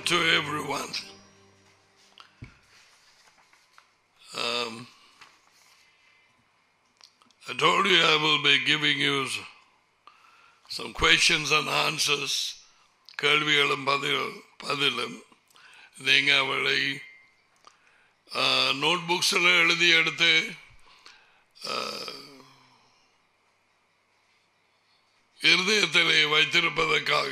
to everyone. Um, I told you I will be giving you s- some questions and answers, கேள்விகளும் பதில் பதிலும் நீங்கள் அவளை note புக்ஸில் எழுதி எடுத்து இருதயத்திலே வைத்திருப்பதற்காக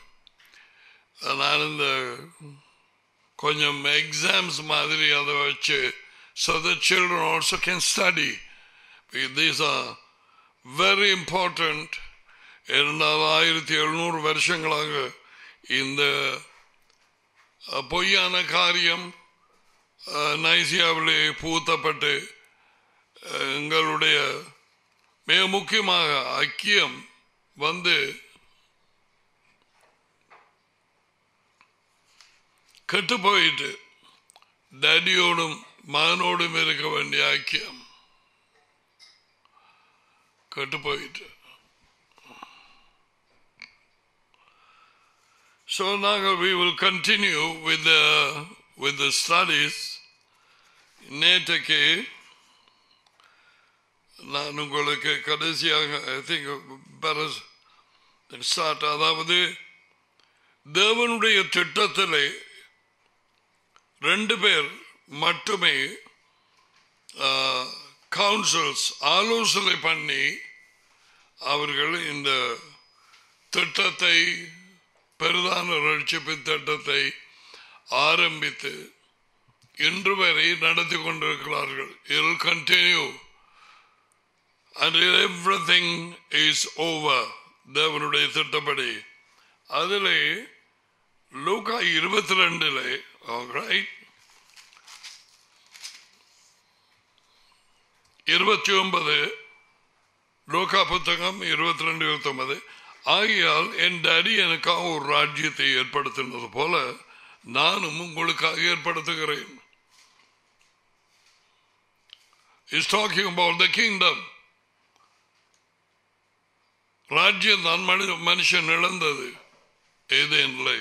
நான் இந்த கொஞ்சம் எக்ஸாம்ஸ் மாதிரி அதை வச்சு so the children also can study. These are very important. இரண்டாவது ஆயிரத்தி எழுநூறு வருஷங்களாக இந்த அஹ், பொய்யான காரியம் அஹ், நைசியாவிலே பூத்தப்பட்டு அஹ், எங்களுடைய மிக முக்கியமாக ஐக்கியம் வந்து கெட்டு போயிட்டு டேடியோடும் மகனோடும் இருக்க வேண்டிய ஐக்கியம் கெட்டு போயிட்டு So now we will continue with the with the studies. நேற்றுக்கு நான் உங்களுக்கு கடைசியாக ஐ திங்க் ஸ்டார்ட் அதாவது தேவனுடைய திட்டத்திலே ரெண்டு பேர் மட்டுமே கவுன்சில்ஸ் ஆலோசனை பண்ணி அவர்கள் இந்த திட்டத்தை பெரிதான ரட்சிப்பு திட்டத்தை ஆரம்பித்து இன்று வரை நடத்தி கொண்டிருக்கிறார்கள் இல் continue and everything is over தேவனுடைய திட்டப்படி அதிலே லூகா இருபத்தி ரெண்டுல ரைட் இருபத்தி ஒன்பது லோகா புத்தகம் இருபத்தி ரெண்டு இருபத்தி ஒன்பது ஆகையால் என் டாடி எனக்காக ஒரு ராஜ்யத்தை ஏற்படுத்தினது போல நானும் உங்களுக்காக ஏற்படுத்துகிறேன் is talking about the kingdom ராஜ்யம் தான் மனித மனுஷன் இழந்தது ஏதேனில்லை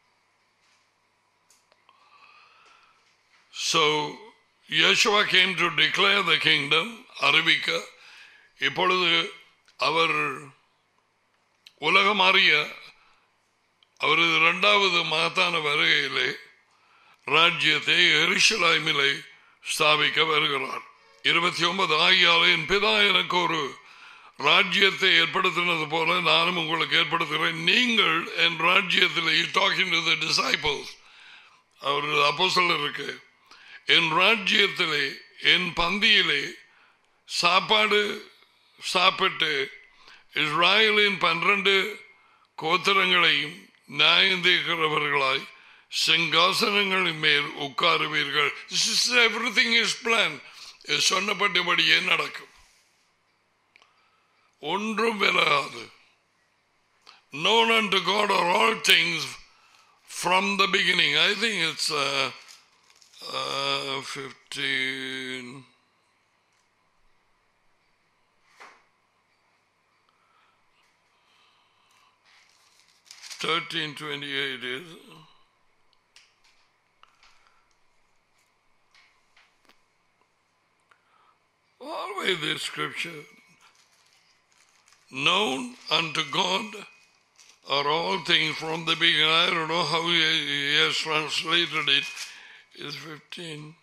So Yeshua came to declare the kingdom, அறிவிக்க இப்பொழுது அவர் உலகம் அறிய அவரது இரண்டாவது மகத்தான வருகையிலே ராஜ்யத்தை எரிசலாய்மிலை ஸ்தாபிக்க வருகிறார் இருபத்தி ஒன்பது ஆகியால் என் பிதா எனக்கு ஒரு ராஜ்யத்தை ஏற்படுத்தினது போல நானும் உங்களுக்கு ஏற்படுத்துகிறேன் நீங்கள் என் ராஜ்யத்தில் டாக்கிங் டு த டிசைபிள்ஸ் அவர் அப்போஸ்தலருக்கு என் ராஜ்யத்திலே என் பந்தியிலே சாப்பாடு சாப்பிட்டு இஸ்ராயலின் பன்னிரண்டு கோத்திரங்களையும் நியாயந்தீர்க்கிறவர்களாய் சிங்காசனங்களின் மேல் உட்காருவீர்கள் எவ்ரிதிங் இஸ் பிளான் சொன்னப்பட்டபடியே நடக்கும் ஒன்றும் விலகாது known unto God are all things from the beginning. I think it's uh, uh, 15. Thirteen twenty-eight is always this scripture known unto God are all things from the beginning. I don't know how he, he has translated it. Is 15.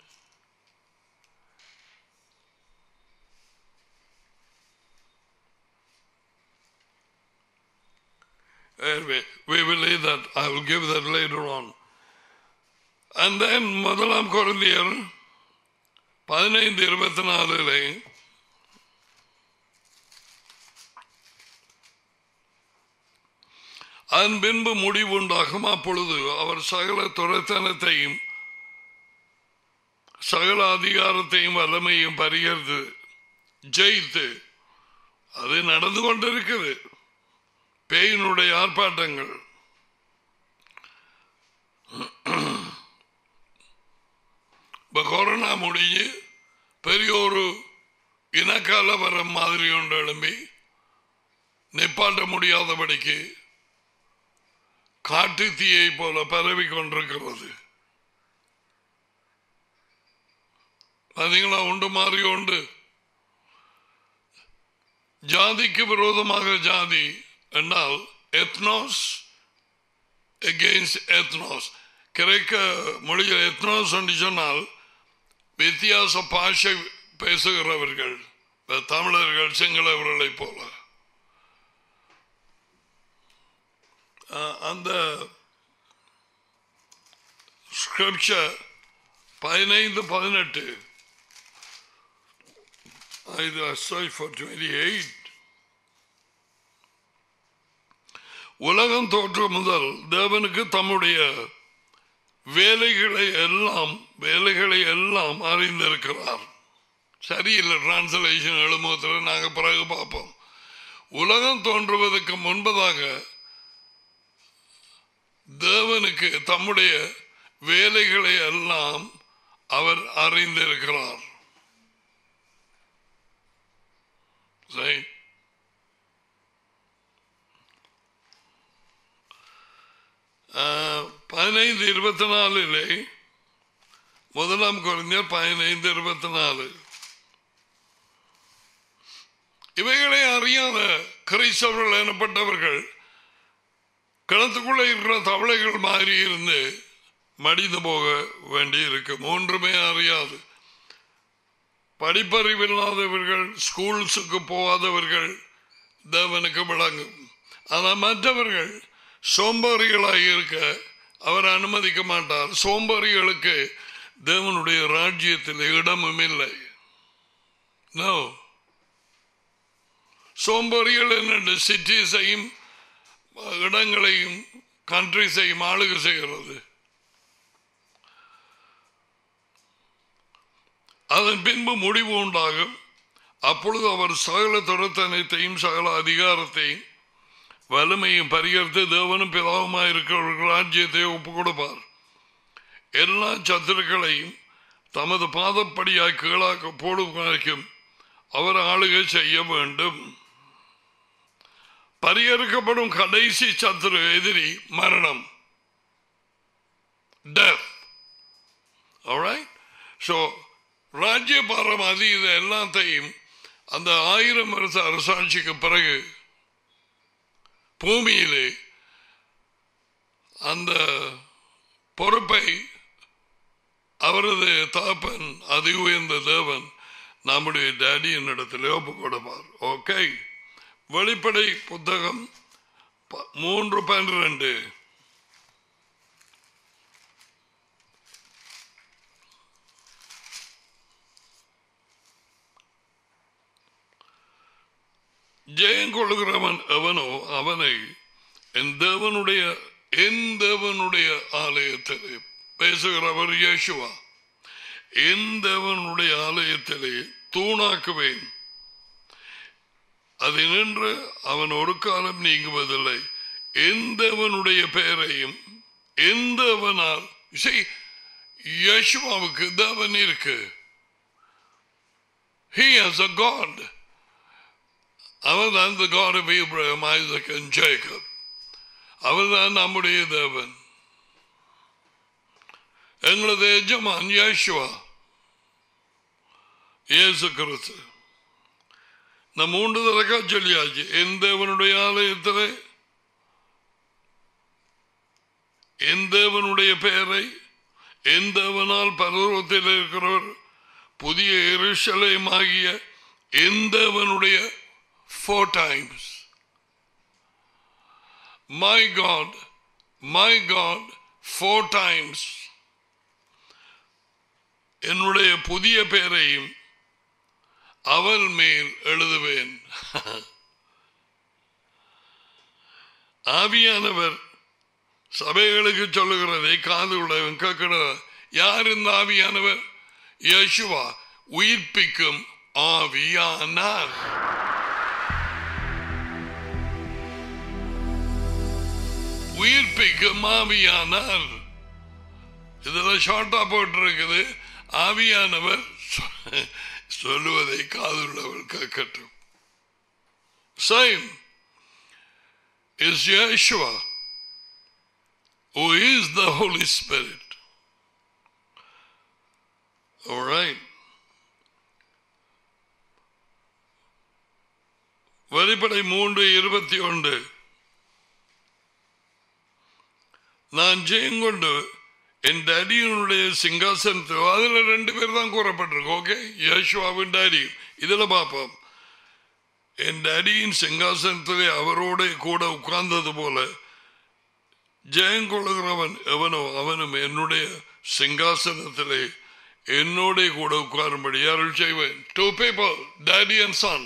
Anyway, we will leave that. I will give that later on. And then முதலாம் கொரிந்தியர் பதினைந்து இருபத்தி நாலிலே அதன் பின்பு முடிவுண்டாகும் அப்பொழுது அவர் சகல துறைத்தனத்தையும் சகல அதிகாரத்தையும் வல்லமையும் பரிகரித்து ஜெயித்து அது நடந்து கொண்டிருக்குது பேயினுடைய ஆர்ப்பாட்டங்கள் இப்ப கொரோனா முடிஞ்சு பெரிய ஒரு இனக்கலவரம் மாதிரி ஒன்று எழும்பி நிப்பாட்ட முடியாதபடிக்கு காட்டு தீயை போல பரவி கொண்டிருக்கிறது பார்த்தீங்களா உண்டு மாறி உண்டு ஜாதிக்கு விரோதமாக ஜாதி என்றால் எத்னோஸ் எகெயின்ஸ்ட் எத்னோஸ் கிரேக்க மொழியில் எத்னோஸ் என்று சொன்னால் வித்தியாச பாஷை பேசுகிறவர்கள் தமிழர்கள் சிங்களவர்களைப் போல அந்த ஸ்கிரிப்சர் பதினைந்து பதினெட்டு இது sorry for 28 உலகம் தோற்று முதல் தேவனுக்கு தம்முடைய வேலைகளை எல்லாம் வேலைகளை எல்லாம் அறிந்திருக்கிறார் சரியில்லை டிரான்ஸ்லேஷன் எழுமுகத்தில் நாங்கள் பிறகு பார்ப்போம் உலகம் தோன்றுவதற்கு முன்பதாக தேவனுக்கு தம்முடைய வேலைகளை எல்லாம் அவர் அறிந்திருக்கிறார் சரி பதினைந்து இருபத்தி நாலிலே முதலாம் குறைஞர் பதினைந்து இருபத்தி நாலு இவைகளை அறியாத கிறிஸ்தவர்கள் எனப்பட்டவர்கள் கிணத்துக்குள்ள இருக்கிற தவளைகள் மாதிரி இருந்து மடிந்து போக வேண்டி இருக்கு மூன்றுமே அறியாது படிப்பறிவில்லாதவர்கள் ஸ்கூல்ஸுக்கு போகாதவர்கள் தேவனுக்கு விளங்கும் ஆனால் மற்றவர்கள் சோம்பேறிகளாக இருக்க அவர் அனுமதிக்க மாட்டார் சோம்பேறிகளுக்கு தேவனுடைய ராஜ்யத்தில் இடமும் இல்லை நோ சோம்பேறிகள் என்னென்று சிட்டிஸையும் இடங்களையும் கண்ட்ரிஸையும் ஆளுகை செய்கிறது அதன் பின்பு முடிவு உண்டாகும் அப்பொழுது அவர் சகல தொடர்த்தனத்தையும் சகல அதிகாரத்தையும் வலிமையும் பரிகரித்து தேவனும் பிதாவுமாய் இருக்கிறவர்கள் ராஜ்யத்தை ஒப்புக் கொடுப்பார் எல்லா சத்துருக்களையும் தமது பாதப்படியாய் கீழாக்க போடும் வரைக்கும் அவர் ஆளுகை செய்ய வேண்டும் பரிகரிக்கப்படும் கடைசி சத்துரு எதிரி மரணம் டெத் ஸோ ராஜ்யபாரம் அது இது எல்லாத்தையும் அந்த ஆயிரம் வருஷ அரசாட்சிக்கு பிறகு பூமியிலே அந்த பொறுப்பை அவரது தாப்பன் அதி உயர்ந்த தேவன் நம்முடைய டேடியின் இடத்துல ஒப்பு கொடுப்பார் ஓகே வெளிப்படை புத்தகம் மூன்று பன்னிரண்டு ஜெயம் கொள்ளுகிறவன் எவனோ அவனை என் தேவனுடைய என் தேவனுடைய ஆலயத்திலே பேசுகிறவர் இயேசுவா என் தேவனுடைய ஆலயத்திலே தூணாக்குவேன் அதை நின்று அவன் ஒரு காலம் நீங்குவதில்லை எந்தவனுடைய பெயரையும் எந்தவனால் யேசுவாவுக்கு தேவன் இருக்கு He has a God. அவர்தான் the God of Abraham, Isaac and Jacob. அவர்தான் நம்முடைய தேவன் எங்களது எஜமான் யேசுவா இயேசு கிறிஸ்து நம்ம மூன்று தரக்கா சொல்லியாச்சு என் தேவனுடைய ஆலயத்தில் என் தேவனுடைய பெயரை என் தேவனால் பரலோகத்தில் இருக்கிறவர் புதிய எருசலேமாகிய என் தேவனுடைய four times. My God, my God, four times. என்னுடைய புதிய பெயரையும் அவள் மேல் எழுதுவேன் ஆவியானவர் சபைகளுக்கு சொல்லுகிறதை காது உள்ளவன் கேட்கிற யார் இந்த ஆவியானவர் யசுவா உயிர்ப்பிக்கும் ஆவியானார் உயிர்ப்பிக்கும் ஆவியானார் இதுல ஷார்ட்டா போட்டிருக்குது ஆவியானவர் சொல்லுவதை காதுள்ளவர் கேட்கட்டும் same is Yeshua who is the Holy Spirit. All right. வெளிப்படை மூன்று இருபத்தி ஒன்று நான் ஜெயங்கொண்டு என் டேடியினுடைய சிங்காசனத்தை அதுல ரெண்டு பேர் தான் கூறப்பட்டிருக்கு ஓகே யேசுவாவின் டேடி இதுல பார்ப்போம் என் டேடியின் சிங்காசனத்திலே அவரோட கூட உட்கார்ந்தது போல ஜெயங்கொள்கிறவன் எவனோ அவனும் என்னுடைய சிங்காசனத்திலே என்னோட கூட உட்காரும்படி அருள் செய்வேன் two people daddy and son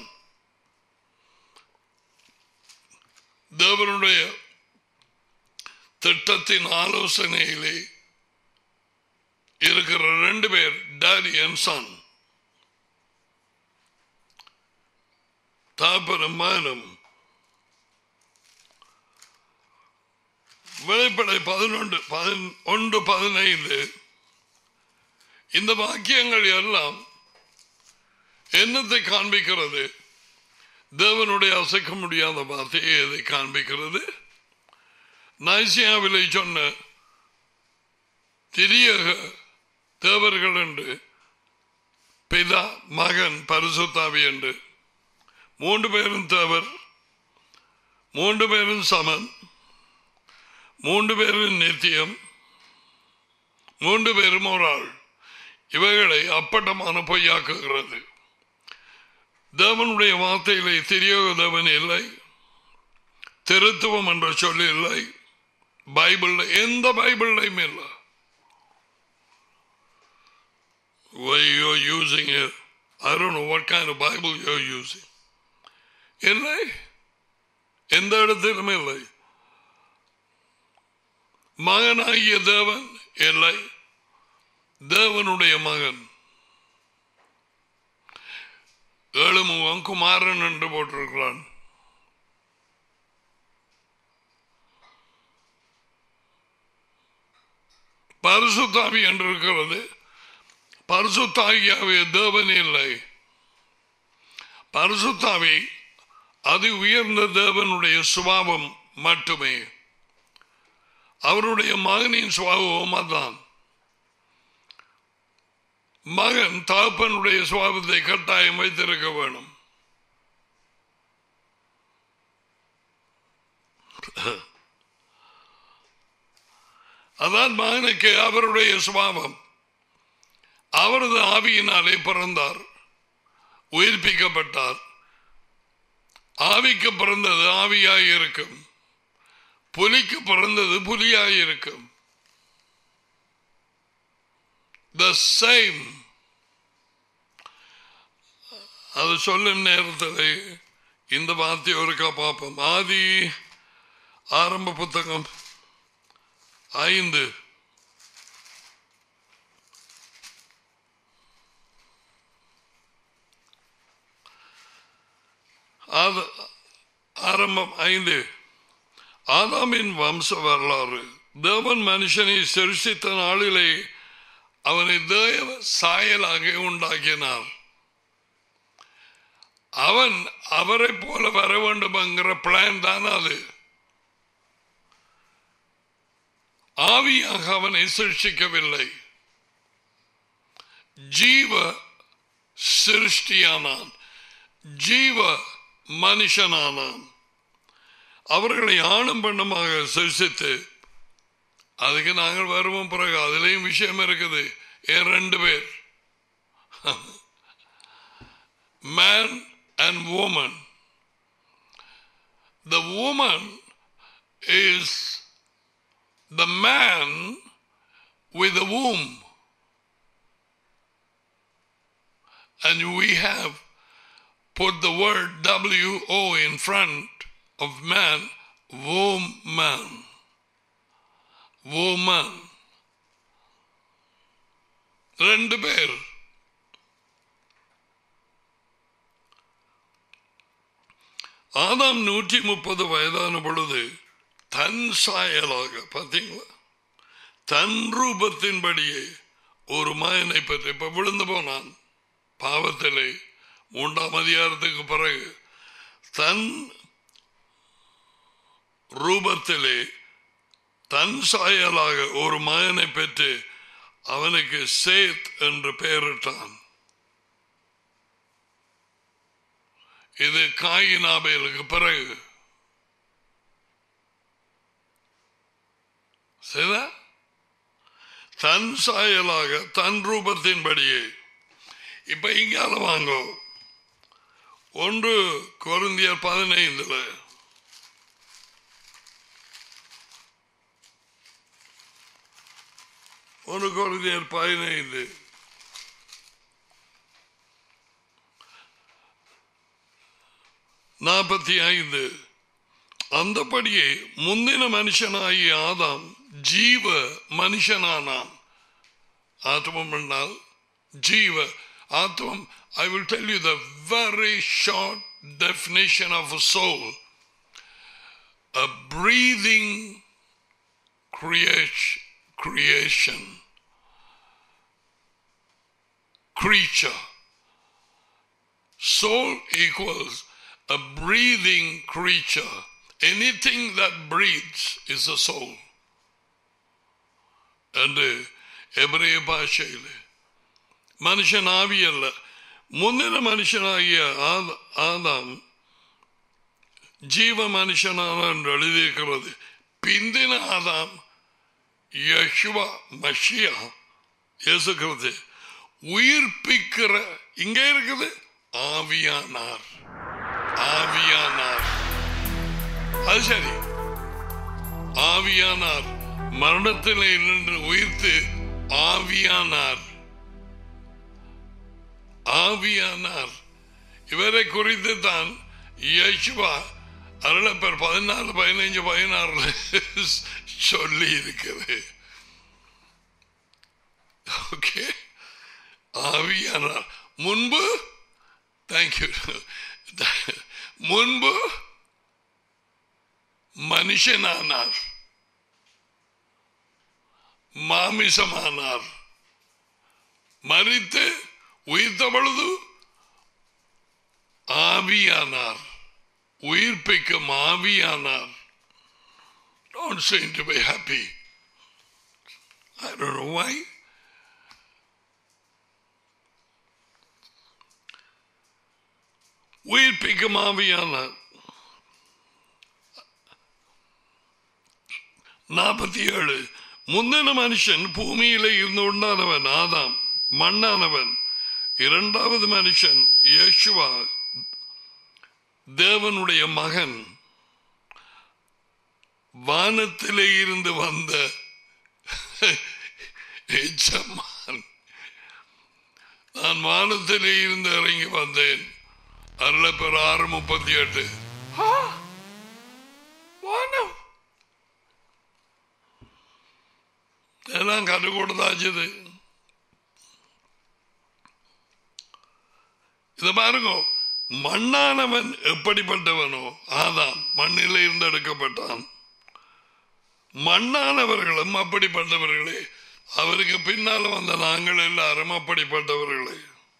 தேவனுடைய திட்டத்தின் ஆலோசனையிலே இருக்கிற ரெண்டு பேர் டாடி அண்ட் சன் தாப்பனும் மகனும் வெளிப்படை பதினொன்று ஒன்று பதினைந்து இந்த வாக்கியங்கள் எல்லாம் என்னத்தை காண்பிக்கிறது தேவனுடைய அசைக்க முடியாத வார்த்தையை எதை காண்பிக்கிறது நைசியாவிலை சொன்ன திரியக தேவர்கள் என்று பிதா மகன் பரிசுத்தாவி என்று மூன்று பேரும் தேவர் மூன்று பேரும் சமன் மூன்று பேரும் நித்தியம் மூன்று பேரும் ஒரு ஆள் இவைகளை அப்பட்டமான பொய்யாக்குகிறது தேவனுடைய வார்த்தையிலே திரியோக தேவன் இல்லை திருத்துவம் என்ற சொல்லி இல்லை பைபிள் எந்த பைபிள்லையும் இல்லை why you're using it. I don't know what kind of Bible you're using. இல்லை எந்த இடத்திலும் இல்லை மகனாகிய தேவன் இல்லை தேவனுடைய மகன் ஏழுமுகம் குமாரன் என்று போட்டிருக்கிறான் பரிசுத்தாவி என்று இருக்கிறது பரிசுத்தாகியாவே தேவன் இல்லை பரிசுத்தாவி அது உயர்ந்த தேவனுடைய சுபாவம் மட்டுமே அவருடைய மகனின் சுபாவம் அதான் மகன் தகப்பனுடைய சுபாவத்தை கட்டாயம் வைத்திருக்க வேணும் அதான் மகனுக்கு அவருடைய சுபாவம் அவரது ஆவியினாலே பிறந்தார் உயிர்ப்பிக்கப்பட்டார் ஆவிக்கு பிறந்தது ஆவியாய் இருக்கும் புலிக்கு பிறந்தது புலியாய் இருக்கும் த சேம் அது சொல்லும் நேரத்தில் இந்த வார்த்தை ஒருக்கா பார்ப்போம் ஆதி ஆரம்ப புத்தகம் ஐந்து ஆரம்பம் ஐந்து ஆதாமின் வம்ச வரலாறு தேவன் மனுஷனை சிருஷித்த நாளிலே அவனை தேவ சாயலாக உண்டாக்கினார் அவன் அவரை போல வர வேண்டும் என்கிற பிளான் தான் அது ஆவியாக அவனை சிருஷ்டிக்கவில்லை ஜீவ சிருஷ்டியானான் ஜீவ மனுஷனானான் அவர்களை ஆணும் பெண்ணுமாக சிருஷித்து அதுக்கு நாங்கள் வருவோம் பிறகு அதுலேயும் விஷயம் இருக்குது ஏன் ரெண்டு பேர் man and woman the woman is the man with a womb and we have put the word W-O in front of man, woman. Woman. ரெண்டு பேர் ஆதாம் நூற்றி முப்பது வயதான பொழுது தன் சாயலாக பார்த்தீங்களா தன் ரூபத்தின்படியே ஒரு மகனை பற்றி இப்ப விழுந்து போனான் பாவத்திலே மூன்றாம் அதிகாரத்துக்கு பிறகு தன் ரூபத்திலே தன் சாயலாக ஒரு மகனை பெற்று அவனுக்கு சேத் என்று பெயரிட்டான் இது காயினாபேலுக்கு பிறகு சரிதா தன் சாயலாக தன் ரூபத்தின்படியே இப்ப இங்கால வாங்கோ ஒன்று கொருந்தியர் பதினைந்துல ஒன்று கொருந்தியர் பதினைந்து நாற்பத்தி ஐந்து அந்தபடியே முந்தின மனுஷனாகிய ஆதாம் ஜீவ மனுஷனானான் ஆத்மம் என்றால் ஜீவ ஆத்மம் I will tell you the very short definition of a soul a breathing creation creation creature soul equals a breathing creature anything that breathes is a soul என்று எபிரேய பாஷையில் மனுஷன் ஆவி அல்ல முன்னின மனுஷனாகிய ஆத- ஆதாம் ஜீவ மனுஷனான என்று எழுதியிருக்கிறது பிந்தின ஆதாம் யசுவா மஷியா இயேசு கிறிஸ்து உயிர்ப்பிக்கிற இங்க இருக்குது ஆவியானார் ஆவியானார் அது சரி ஆவியானார் மரணத்தில் நின்று உயிர்த்து ஆவியானார் ஆவியானார் இவரை குறித்து தான் யேசுவா அருளப்பர் பதினாலு பதினைஞ்சு பதினாறுல சொல்லி இருக்கிறது ஓகே ஆவியானார் முன்பு தேங்க்யூ முன்பு மனுஷனானார் மாமிசமானார் மறித்து உயிர்த்த பொழுது ஆவியானார் உயிர்ப்பிக்கும் ஆவியானார் Don't seem to be happy. I don't know why. உயிர்ப்பிக்கும் ஆவியானார் நாற்பத்தி ஏழு முந்தின மனுஷன் பூமியில இருந்து உண்டானவன் ஆதாம் மண்ணானவன் இரண்டாவது மனுஷன் இயேசுவா தேவனுடைய மகன் வானத்திலே இருந்து வந்த எஜமான் நான் வானத்திலே இருந்து இறங்கி வந்தேன் அருளப்பெற ஆறு முப்பத்தி எட்டு வானம் எல்லாம் கற்றுக் கொடுத்தாச்சுது இத பாருங்க மண்ணானவன் எப்படிப்பட்டவனோ ஆதாம் மண்ணிலே இருந்து எடுக்கப்பட்டான் மண்ணானவர்களும் அப்படிப்பட்டவர்களே அவருக்கு பின்னால வந்த நாங்கள் எல்லாரும் அப்படிப்பட்டவர்களே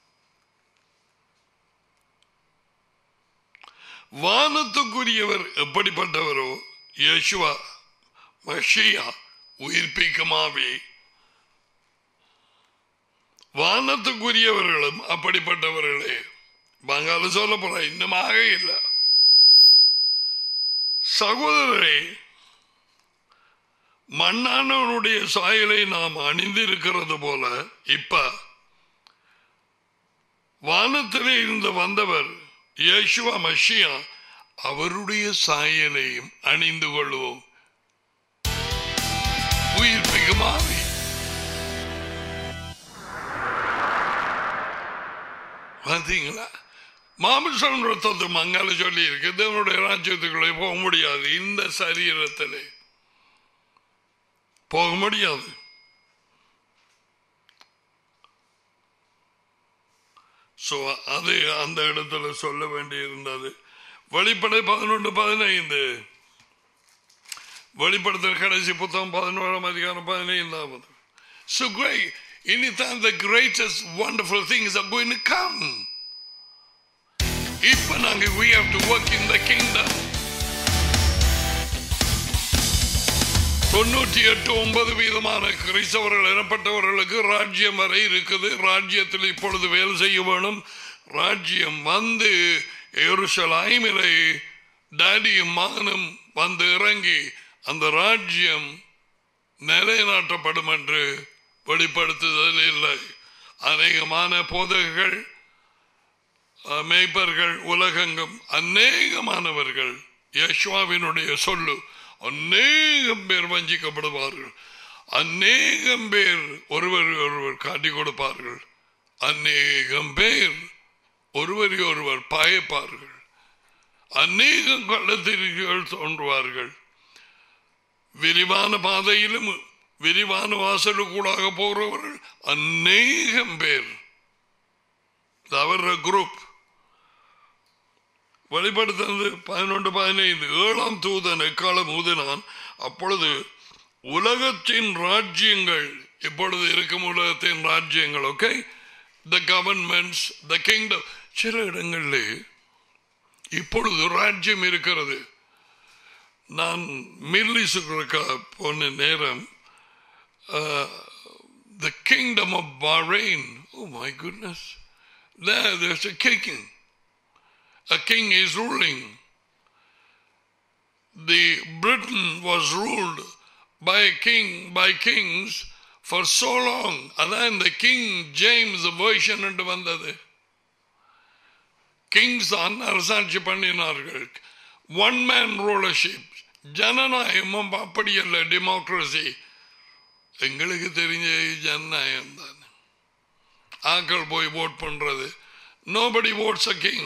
வானத்துக்குரியவர் எப்படிப்பட்டவரோ யேசுவா மஷியா உயிர்ப்பிக்குமாவே வானத்துக்குரியவர்களும் அப்படிப்பட்டவர்களே பங்காள சொல்ல போற இன்னுமாக இல்லை சகோதரரே மண்ணானவனுடைய சாயலை நாம் அணிந்திருக்கிறது போல இப்ப வானத்திலே இருந்து வந்தவர் இயேசுவா மஷியா அவருடைய சாயலையும் அணிந்து கொள்வோம் உயிர்ப்பிக்கும் ஆவி பார்த்தீங்களா மாமிசம் ரத்தத்து மங்கால சொல்லி இருக்கு தேவனுடைய ராஜ்யத்துக்குள்ளே போக முடியாது இந்த சரீரத்திலே போக முடியாது சோ அது அந்த இடத்துல சொல்ல வேண்டி இருந்தது வெளிப்படை பதினொன்று பதினைந்து வெளிப்படுத்தல் கடைசி புத்தகம் பதினோராம் அதிகாரம் பதினைந்தாவது So great. Anytime the greatest wonderful things are going to come. இப்ப நாங்க we have to work in the kingdom. தொண்ணூற்றி எட்டு ஒன்பது வீதமான கிறிஸ்தவர்கள் எனப்பட்டவர்களுக்கு ராஜ்யம் வரை இருக்குது ராஜ்யத்தில் இப்பொழுது வேலை செய்ய வேணும் ராஜ்யம் வந்து எருசலாய்மிலை டேடியும் மகனும் வந்து இறங்கி அந்த ராஜ்யம் நிலைநாட்டப்படும் என்று வெளிப்படுத்துதல் இல்லை அநேகமான போதகர்கள் அஹ், மேய்ப்பர்கள் உலகெங்கும் அநேகமானவர்கள் யஷ்வாவினுடைய சொல்லு அநேகம் பேர் வஞ்சிக்கப்படுவார்கள் அநேகம் பேர் ஒருவர் ஒருவர் காட்டிக் கொடுப்பார்கள் அநேகம் பேர் ஒருவரை ஒருவர் பாயப்பார்கள் அநேகம் கள்ளத்திரிகள் தோன்றுவார்கள் விரிவான பாதையிலும் விரிவான வாசலுக்கூடாக போறவர்கள் அநேகம் பேர் தவற குரூப் வெளிப்படுத்தது பதினொன்று பதினைந்து ஏழாம் தூதன் எக்காலம் ஊதினான் அப்பொழுது உலகத்தின் ராஜ்யங்கள் இப்பொழுது இருக்கும் உலகத்தின் ராஜ்யங்கள் okay the governments the kingdom சில இடங்களில் இப்பொழுது ராஜ்யம் இருக்கிறது நான் மில்லிசுக்கு போன நேரம் the kingdom of Bahrain oh my goodness there there's a king a king is ruling the britain was ruled by a king by kings for so long அதான் இந்த கிங் ஜேம்ஸ் வேர்ஷன் என்று வந்தது கிங்ஸ் தான் அரசாட்சி பண்ணினார்கள் one man rulership ஜனநாயகமும் அப்படி அல்ல democracy எங்களுக்கு தெரிஞ்ச ஜனநாயகம் தான் ஆக்கள் போய் ஓட் பண்றது நோபடி ஓட்ஸ் அ கிங்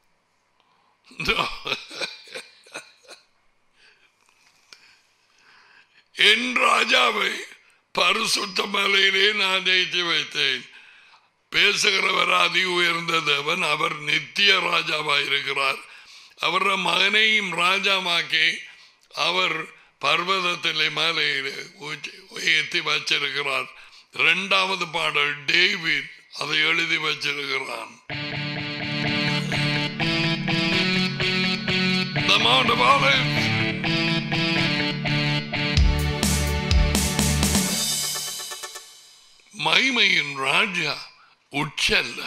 என் ராஜாவை பரிசுத்த மலையிலே நான் ஜெயித்து வைத்தேன் பேசுகிறவர் அதி உயர்ந்த தேவன் அவர் நித்திய ராஜாவாக இருக்கிறார் அவர மகனையும் ராஜாவாக்கி அவர் பர்வதத்திலே மலையிலே உச்சி- உயர்த்தி வச்சிருக்கிறார் இரண்டாவது பாடல் டேவிட் அதை எழுதி வச்சிருக்கிறான் The Mount of Olives. மைமையின் Raja உச்சல்ல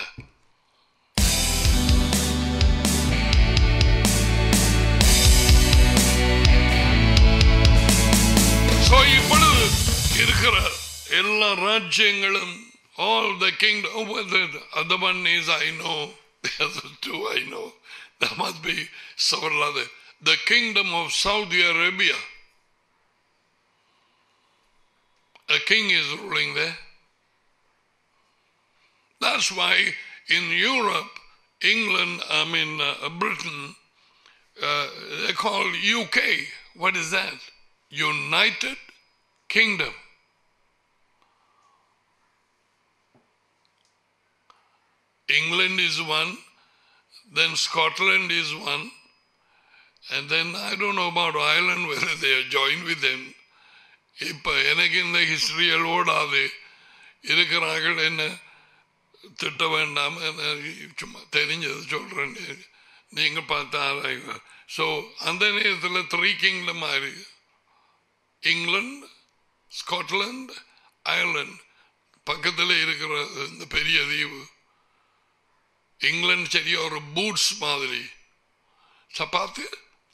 So, இப்பொழுது இருக்கிற எல்லா ராஜ்யங்களும் all the kingdom oh, well, the other one is I know the other two I know there must be several other the kingdom of Saudi Arabia a king is ruling there that's why in Europe England I mean uh, Britain uh, they call UK what is that United Kingdom England is one, then Scotland is one, and then I don't know about Ireland whether they are joined with them. இப்ப எனக்கு இந்த ஹிஸ்டரியல் ஓடாது இருக்கிறார்கள் என்ன திட்ட வேண்டாம் என்ன சும்மா தெரிஞ்சது சொல்றேன் நீங்க பார்த்தா ஸோ அந்த நேரத்தில் த்ரீ கிங்டம் மாதிரி இங்கிலாந்து ஸ்காட்லாந்து அயர்லாந்து பக்கத்தில் இருக்கிற இந்த பெரிய தீவு இங்கிலாந்து சரியா ஒரு பூட்ஸ் மாதிரி சப்பாத்து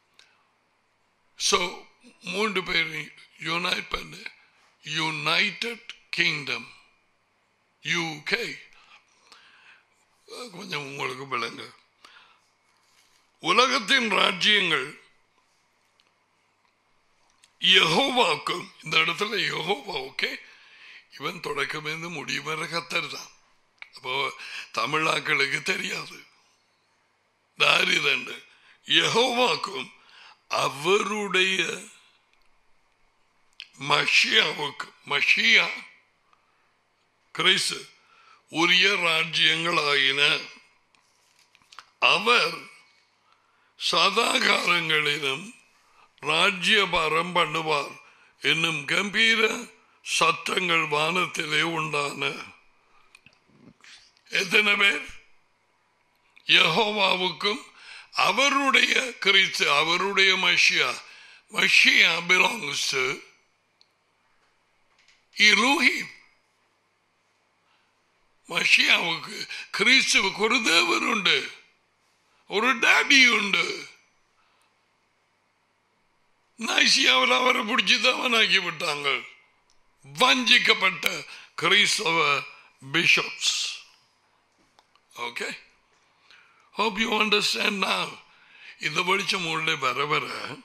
ஸோ மூன்று பேர் யுனைட் பண்ணு யுனைடெட் கிங்டம் யூகே கொஞ்சம் உங்களுக்கு விளங்க உலகத்தின் ராஜ்யங்கள் யெகோவாக்கும் இந்த இடத்துல யெகோவா ஓகே இவன் தொடக்கமேந்து முடியும் வர கத்தர் தான் அப்போ தமிழாக்களுக்கு தெரியாது தாரிதண்டு யெகோவாக்கும் அவருடைய மஷியாவுக்கு மஷியா கிறிஸ்து உரிய ராஜ்யங்களாயின அவர் சதாகாலங்களிலும் ராஜ்யபாரம் பண்ணுவார் என்னும் கம்பீர சத்தங்கள் வானத்திலே உண்டான எத்தனை பேர் யெகோவாவுக்கும் அவருடைய கிறிஸ்து அவருடைய மஷியா மஷியா பிலாங்ஸ் டு இலூஹிம் மஷியாவுக்கு கிறிஸ்துவுக்கு ஒரு தேவன் உண்டு ஒரு டாடி உண்டு நைசியாவில் அவரை பிடிச்சி தவனாக்கி விட்டாங்க வஞ்சிக்கப்பட்ட கிறிஸ்தவ bishops okay hope you understand now இந்த வெளிச்சம் உள்ளே வர வர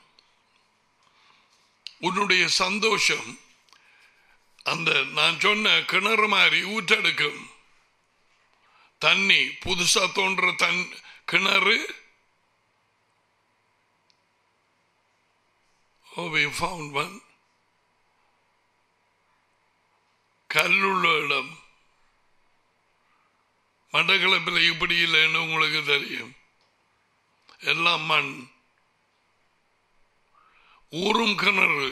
உன்னுடைய சந்தோஷம் அந்த நான் சொன்ன கிணறு மாதிரி ஊற்றெடுக்கும் தண்ணி புதுசா தோன்ற தன் கிணறு Oh, we found one. கல்லுள்ள இடம் மட்டக்களப்பில் இப்படி இல்லைன்னு உங்களுக்கு தெரியும் எல்லாம் மண் ஊரும் கிணறு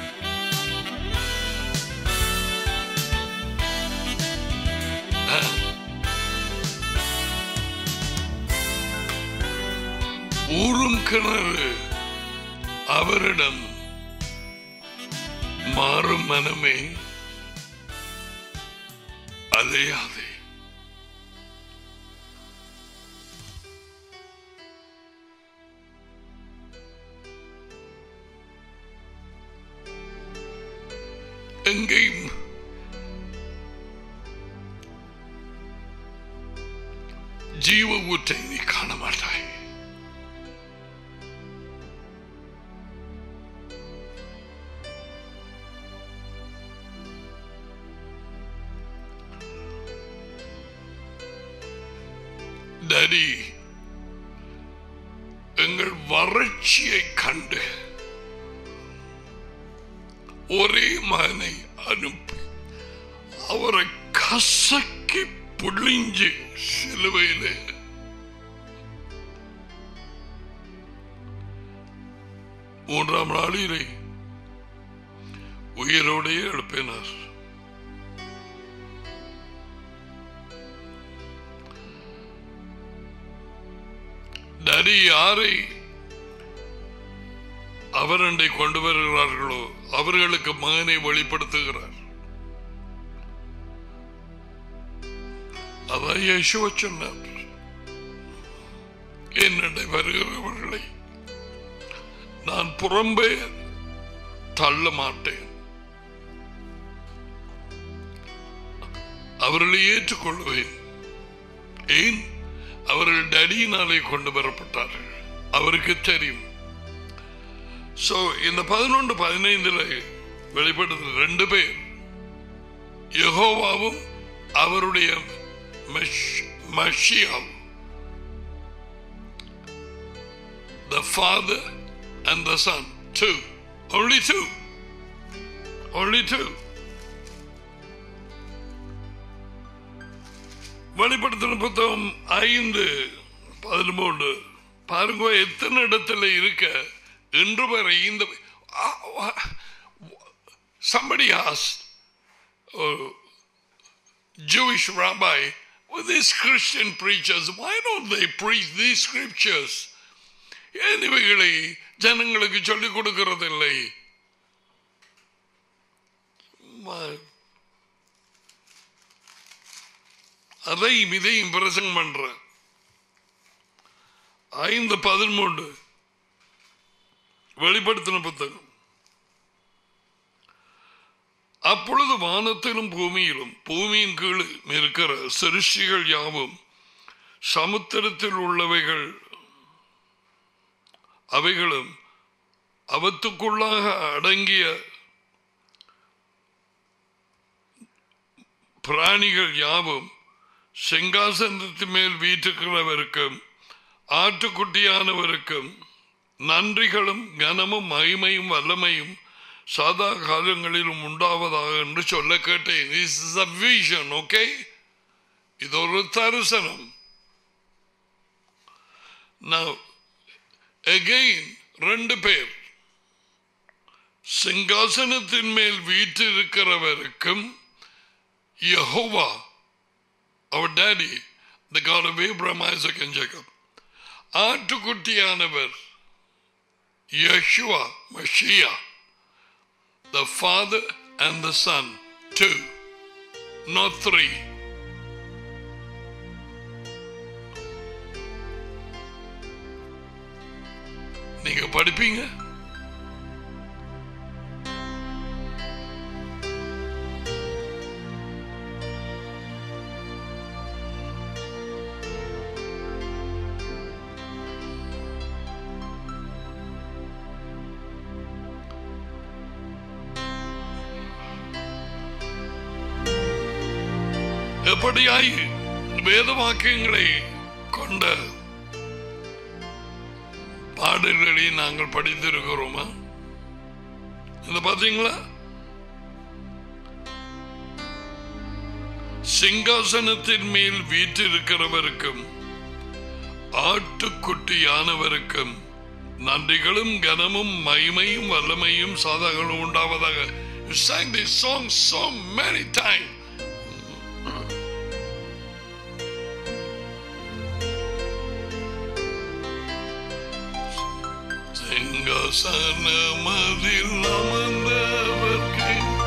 ஊரும் கிணறு அவரிடம் மாறும் மனமே அதே அதே எங்கேயும் ஜீவ ஊற்றை நீ காண மாட்டாய் டடி எங்கள் வறட்சியை கண்டு ஒரே மகனை அனுப்பி அவரை கசக்கி புழிஞ்சு சிலுவையிலே மூன்றாம் நாளிலே உயிரோடையே எழுப்பினார் நரி யாரை அவரண்டை கொண்டு வருகிறார்களோ அவர்களுக்கு மகனை வெளிப்படுத்துகிறார் அதான் யேசுவ சொன்னார் என்னடை வருகிறவர்களை நான் புறம்பே தள்ள மாட்டேன் அவர்களை ஏற்றுக்கொள்வேன் ஏன் அவர்கள் டடியினாலே கொண்டு வரப்பட்டார்கள் அவருக்கு தெரியும் சோ இந்த பதினொன்று பதினைந்துல வெளிப்படுத்த ரெண்டு பேர் யெகோவாவும் அவருடைய மஷியாவும் the father and the son two only two only two வெளிப்படுத்தின புத்தகம் ஐந்து பதிமூன்று பாருங்க எத்தனை இடத்துல இருக்க இன்று வரை இந்த somebody asked a Jewish rabbi well, these Christian preachers why don't they preach these scriptures ஏன் இவைகளை ஜனங்களுக்கு சொல்லிக் கொடுக்கிறதில்லை அதையும் இதையும் பிரசங்கம் பண்ற ஐந்து பதிமூன்று வெளிப்படுத்தின புத்தகம் அப்பொழுது வானத்திலும் பூமியிலும் பூமியின் கீழ் இருக்கிற சிருஷ்டிகள் யாவும் சமுத்திரத்தில் உள்ளவைகள் அவைகளும் அவத்துக்குள்ளாக அடங்கிய பிராணிகள் யாவும் சிங்காசனத்து மேல் வீட்டுக்கிறவருக்கும் ஆட்டுக்குட்டியானவருக்கும் நன்றிகளும் கனமும் மகிமையும் வல்லமையும் சாதா காலங்களிலும் உண்டாவதாக என்று சொல்ல கேட்டேன் This is a vision, okay? இது ஒரு தரிசனம் Now, again, ரெண்டு பேர் சிங்காசனத்தின் மேல் வீற்றிருக்கிறவருக்கும் யெகோவா அவர் daddy the God of Abraham Isaac and Jacob ஆட்டுக்குட்டியானவர் Yeshua Mashiah the father and the son two, not three. நீங்க படிப்பீங்க எப்படியாய் வேதவாக்கியங்களை கொண்ட பாடல்களை நாங்கள் படித்திருக்கிறோமா இந்த பாத்தீங்களா சிங்காசனத்தின் மேல் வீற்றிருக்கிறவருக்கும் ஆட்டுக்குட்டியானவருக்கும் நன்றிகளும் கனமும் மகிமையும் வல்லமையும் சாதகங்களும் உண்டாவதாக You sang this song so many times. சிங்காசனமதில் அமர்ந்தவர்க்கு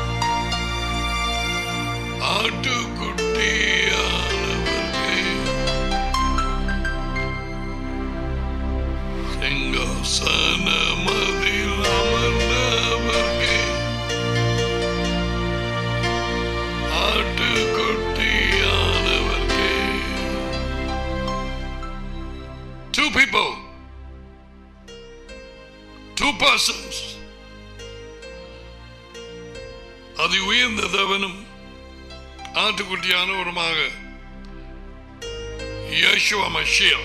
ஆட்டுக்குட்டியானவர்க்கு சிங்காசனமதில் அமர்ந்தவர்க்கு ஆட்டுக்குட்டியானவர்க்கு Two people two persons அது உயர்ந்த தேவனும் ஆட்டுக்குட்டியானவருமாக யேசுவ மஷியா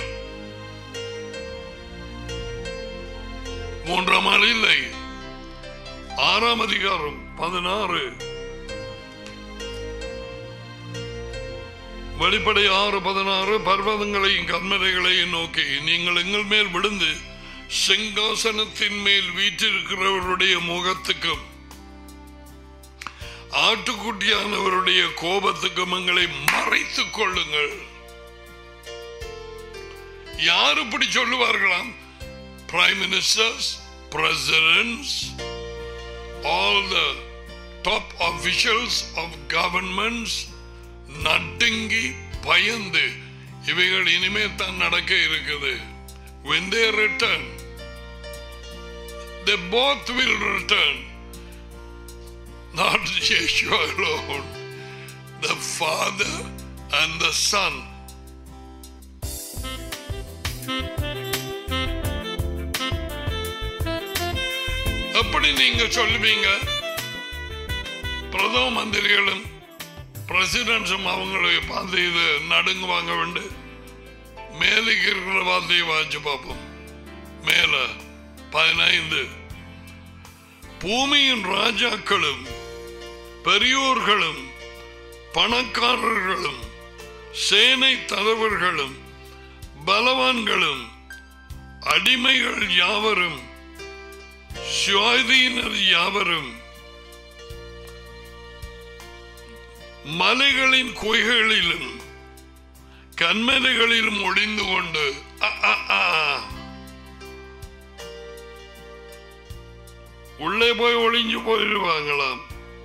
மூன்றாம் ஆள் இல்லை ஆறாம் அதிகாரம் பதினாறு வெளிப்படை ஆறு பதினாறு பர்வதங்களையும் கண்மலைகளையும் நோக்கி நீங்கள் எங்கள் மேல் விழுந்து சிங்காசனத்தின் மேல் வீற்றிருக்கிறவருடைய முகத்துக்கும் ஆட்டுக்குட்டியானவருடைய கோபத்துக்கும் எங்களை மறைத்துக் கொள்ளுங்கள் யார் இப்படி சொல்லுவார்களாம் prime ministers presidents all the top officials of governments நடுங்கி பயந்து இவைகள் இனிமேல் தான் நடக்க இருக்குது when they return they both will return not Yeshua alone the father and the son எப்படி நீங்க சொல்லுவீங்க பிரதம மந்திரிகளும் பிரசிடென்ட்ஸும் அவங்களை பார்த்து இது நடுங்குவாங்க வேண்டு மேலுக்கு இருக்கிற வார்த்தையை வாசிச்சு பார்ப்போம் மேல பதினைந்து பூமியின் ராஜாக்களும் பெரியோர்களும் பணக்காரர்களும் சேனை தலைவர்களும் பலவான்களும் அடிமைகள் யாவரும் சுவாதீனர் யாவரும் மலைகளின் குகைகளிலும் கண்மலைகளிலும் ஒளிந்து கொண்டு அ, அ, அ. உள்ளே போய் ஒளிஞ்சு போயிடுவாங்களாம்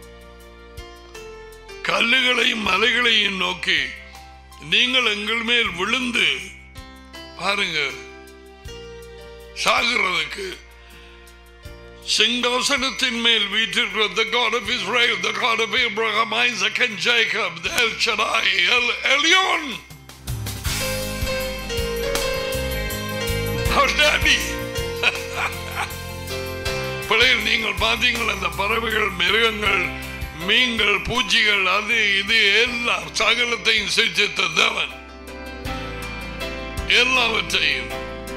கல்லுகளையும் மலைகளையும் நோக்கி நீங்கள் எங்கள் மேல் விழுந்து பாருங்க சாகிறதுக்கு சிங்காசனத்தின் மேல் வீற்றிருக்கிற the God of Israel, the God of Abraham, Isaac and Jacob, the El Shaddai, El Elyon. Our daddy. பிள்ளைகள் நீங்கள் பார்த்தீங்கள் அந்த பறவைகள் மிருகங்கள் மீன்கள் பூச்சிகள் அது இது எல்லாம் சகலத்தையும் சிரிச்சித்த தேவன் எல்லாவற்றையும்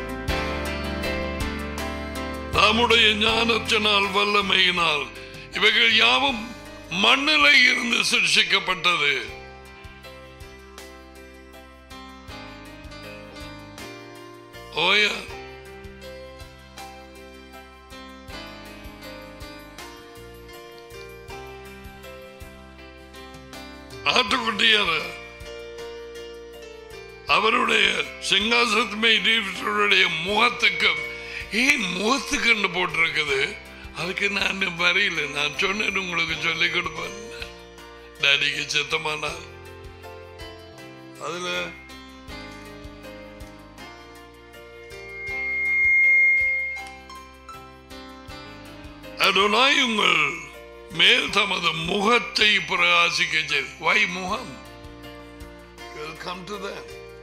நம்முடைய ஞானத்தினால் வல்லமையினால் இவைகள் யாவும் மண்ணிலே இருந்து சிருஷிக்கப்பட்டது ஓயா ஆட்டுக்குட்டியார அவருடைய சிங்காசத்துடைய முகத்துக்கு ஏன் முகத்துக்குன்னு போட்டிருக்குது அதுக்கு நான் வரையில நான் சொன்னேன் உங்களுக்கு சொல்லிக் கொடுப்பேன் டேடிக்கு சித்தமானார் அதுல அடோனாய் உங்கள் மேல் தமது முகத்தை பிரகாசிக்க செய்து வை முகம் We'll come to that.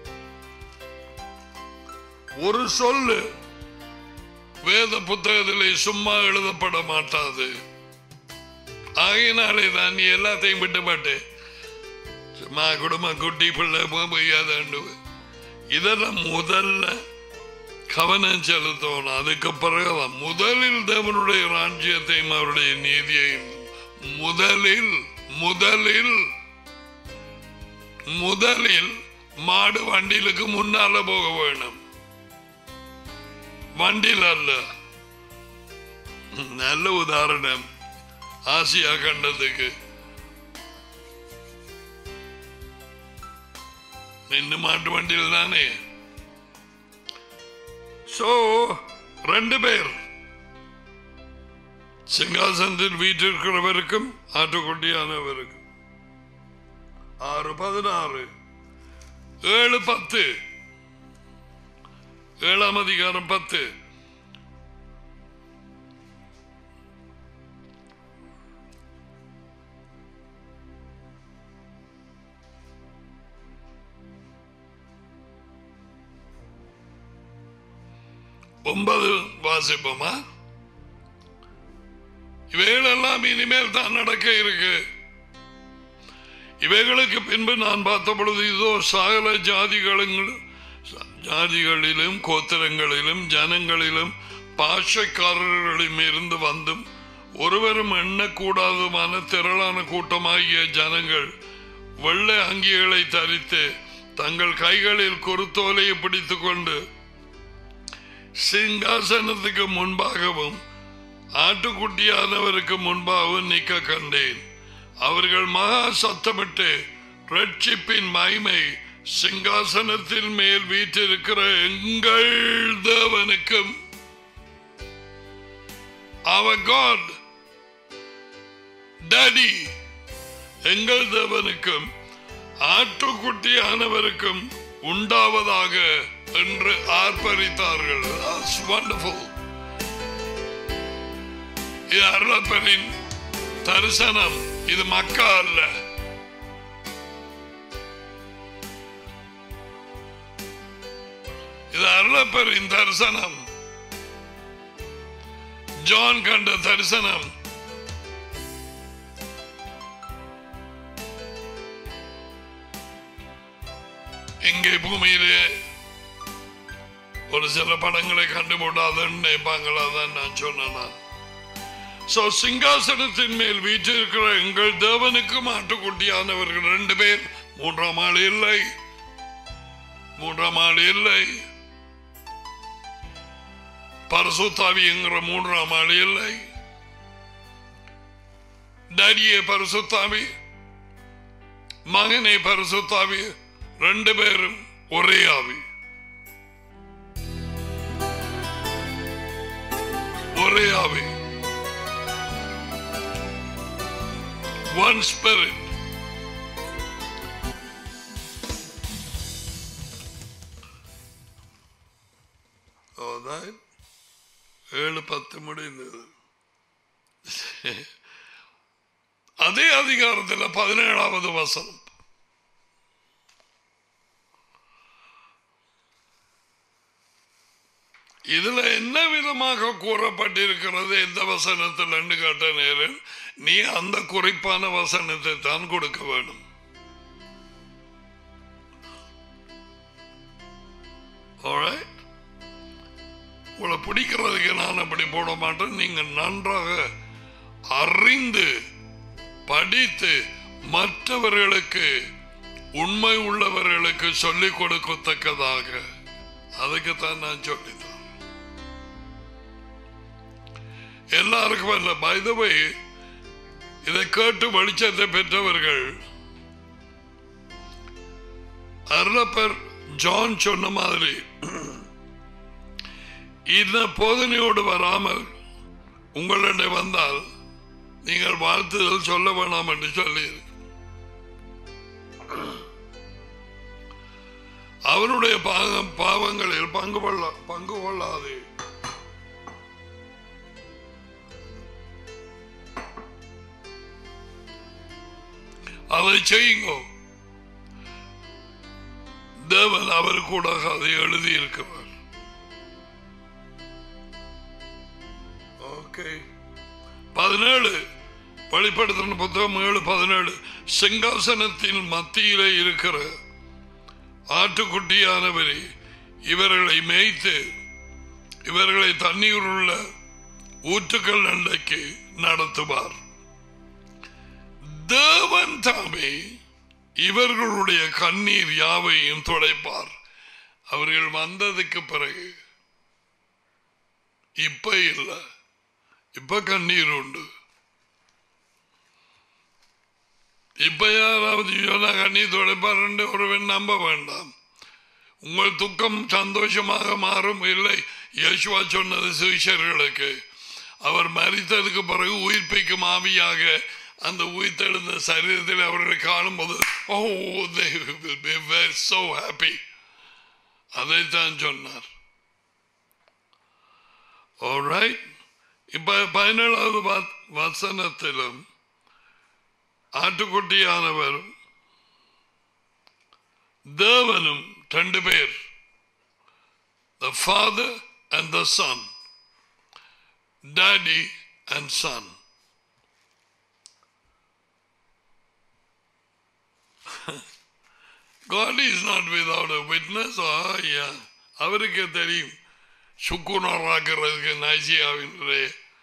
ஒரு சொல்லு வேத புத்தகத்திலே சும்மா எழுதப்பட மாட்டாது ஆகையினாலே தான் நீ எல்லாத்தையும் விட்டுப்பட்டு சும்மா குடும்பம் குட்டி பிள்ளை போயாதாண்டு இதெல்லாம் முதல்ல கவனம் செலுத்தணும் அதுக்கு பிறகுதான் முதலில் தேவனுடைய ராஜ்யத்தையும் அவருடைய நீதியையும் முதலில் முதலில் முதலில் மாடு வண்டிலுக்கு முன்னால போக வேணும் வண்டியில் அல்ல நல்ல உதாரணம் ஆசியா கண்டத்துக்கு நின்று மாட்டு வண்டியில் தானே சோ ரெண்டு பேர் சிங்காசனத்தில் வீட்டிருக்கிறவருக்கும் ஆட்டுக்குட்டியானவருக்கும் ஆறு பதினாறு ஏழு பத்து ஏழாம் அதிகாரம் பத்து ஒன்பது வாசிப்போமா இவைகளெல்லாம் இனிமேல் தான் நடக்க இருக்கு இவைகளுக்கு பின்பு நான் பார்த்த பொழுது இதோ சகல ஜாதிகளும் ஜாதிகளிலும் கோத்திரங்களிலும் ஜனங்களிலும் பாஷைக்காரர்களிலும் இருந்து வந்தும் ஒருவரும் எண்ணக்கூடாதுமான திரளான கூட்டமாகிய ஜனங்கள் வெள்ளை அங்கிகளை தரித்து தங்கள் கைகளில் குருத்தோலையை பிடித்துக் கொண்டு சிங்காசனத்துக்கு முன்பாகவும் ஆட்டுக்குட்டியானவருக்கு முன்பாகவும் நிற்க கண்டேன் அவர்கள் மகா சத்தமிட்டு ரட்சிப்பின் மகிமை சிங்காசனத்தின் மேல் வீற்றிருக்கிற எங்கள் தேவனுக்கும் அவர் காட் டேடி எங்கள் தேவனுக்கும் ஆட்டுக்குட்டியானவருக்கும் உண்டாவதாக என்று ஆர்ப்பரித்தார்கள் That's wonderful. இது அருளப்பனின் தரிசனம் இது மக்கா அல்ல இது அருளப்பரின் தரிசனம் ஜான் கண்ட தரிசனம் இங்கே பூமியிலே ஒரு சில படங்களை கண்டுபிடாதன்னு நினைப்பாங்களா தான் நான் சொன்னேன் சோ சிங்காசனத்தின் மேல் வீற்றிருக்கிற எங்கள் தேவனுக்கு மாட்டுக்குட்டியானவர்கள் ரெண்டு பேர் மூன்றாம் ஆள் இல்லை மூன்றாம் ஆள் இல்லை பரசுத்தாவி என்கிற மூன்றாம் ஆள் இல்லை டேடியே பரிசுத்தாவி மகனே பரிசுத்தாவி ரெண்டு பேரும் ஒரே ஆவி ஒரே ஆவி one spirit அதான் ஏழு பத்து முடிந்தது அதே அதிகாரத்தில் பதினேழாவது வசனம் இதுல என்ன விதமாக கூறப்பட்டிருக்கிறது எந்த வசனத்தில் என்று கேட்ட நேரம் நீ அந்த குறிப்பான வசனத்தை தான் கொடுக்க வேண்டும் Alright? உங்களை பிடிக்கிறதுக்கு நான் அப்படி போட மாட்டேன் நீங்க நன்றாக அறிந்து படித்து மற்றவர்களுக்கு உண்மை உள்ளவர்களுக்கு சொல்லிக் கொடுக்கத்தக்கதாக அதுக்குத்தான் நான் சொல்லித்தேன் எல்லாருக்கும் அல்ல பைதவை இதை கேட்டு வெளிச்சத்தை பெற்றவர்கள் அருளப்பர் ஜான் சொன்ன மாதிரி இந்த போதனையோடு வராமல் உங்களிடம் வந்தால் நீங்கள் வாழ்த்துதல் சொல்ல வேணாம் என்று சொல்லி அவனுடைய பாகம் பாவங்களில் பங்கு கொள்ள பங்கு கொள்ளாதே அதை செய்யுங்கோ தேவன் அவர் கூட அதை எழுதி இருக்கிறார் ஓகே பதினேழு வெளிப்படுத்தின புத்தகம் ஏழு பதினேழு சிங்காசனத்தின் மத்தியிலே இருக்கிற ஆட்டுக்குட்டியானவரே இவர்களை மேய்த்து இவர்களை தண்ணீர் உள்ள ஊற்றுக்கள் அண்டைக்கு நடத்துவார் தேவன் தாமே இவர்களுடைய கண்ணீர் யாவையும் துடைப்பார் அவர்கள் வந்ததுக்கு பிறகு இப்ப இல்ல இப்ப கண்ணீர் உண்டு இப்ப யாராவது சொன்னா கண்ணீர் துடைப்பார் என்று ஒருவன் நம்ப வேண்டாம் உங்கள் துக்கம் சந்தோஷமாக மாறும் இல்லை யேசுவா சொன்னது சுவிசர்களுக்கு அவர் மறித்ததுக்கு பிறகு உயிர்ப்பிக்கும் ஆவியாக அந்த உயிர்த்தெழுந்த சரீரத்தில் அவர்களை காணும்போது ஓ they will be very so happy அதைத்தான் சொன்னார் alright இப்ப பதினேழாவது வ- வசனத்திலும் ஆட்டுக்குட்டியானவர் தேவனும் ரெண்டு பேர் the father and the son daddy and son God is not without a witness. Ah, yeah. அவருக்கு தெரியும் சுக்குனராக்கிறதுக்கு நைசியாவினுடைய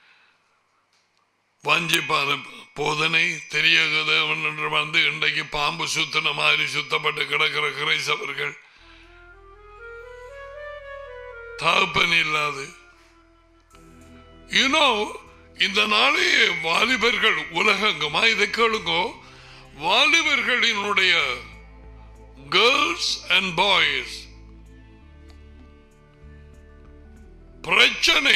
வஞ்சிப்பான போதனை தெரியாத என்று வந்து இன்றைக்கு பாம்பு சுத்தின மாதிரி சுத்தப்பட்டு கிடக்கிற கிரைசவர்கள் தகப்பன் இல்லாது யூனோ இந்த நாளே வாலிபர்கள் உலகங்கமா இதை கேளுங்கோ வாலிபர்களினுடைய கேர்ள்ஸ் அண்ட் பாய்ஸ் பிரச்சனை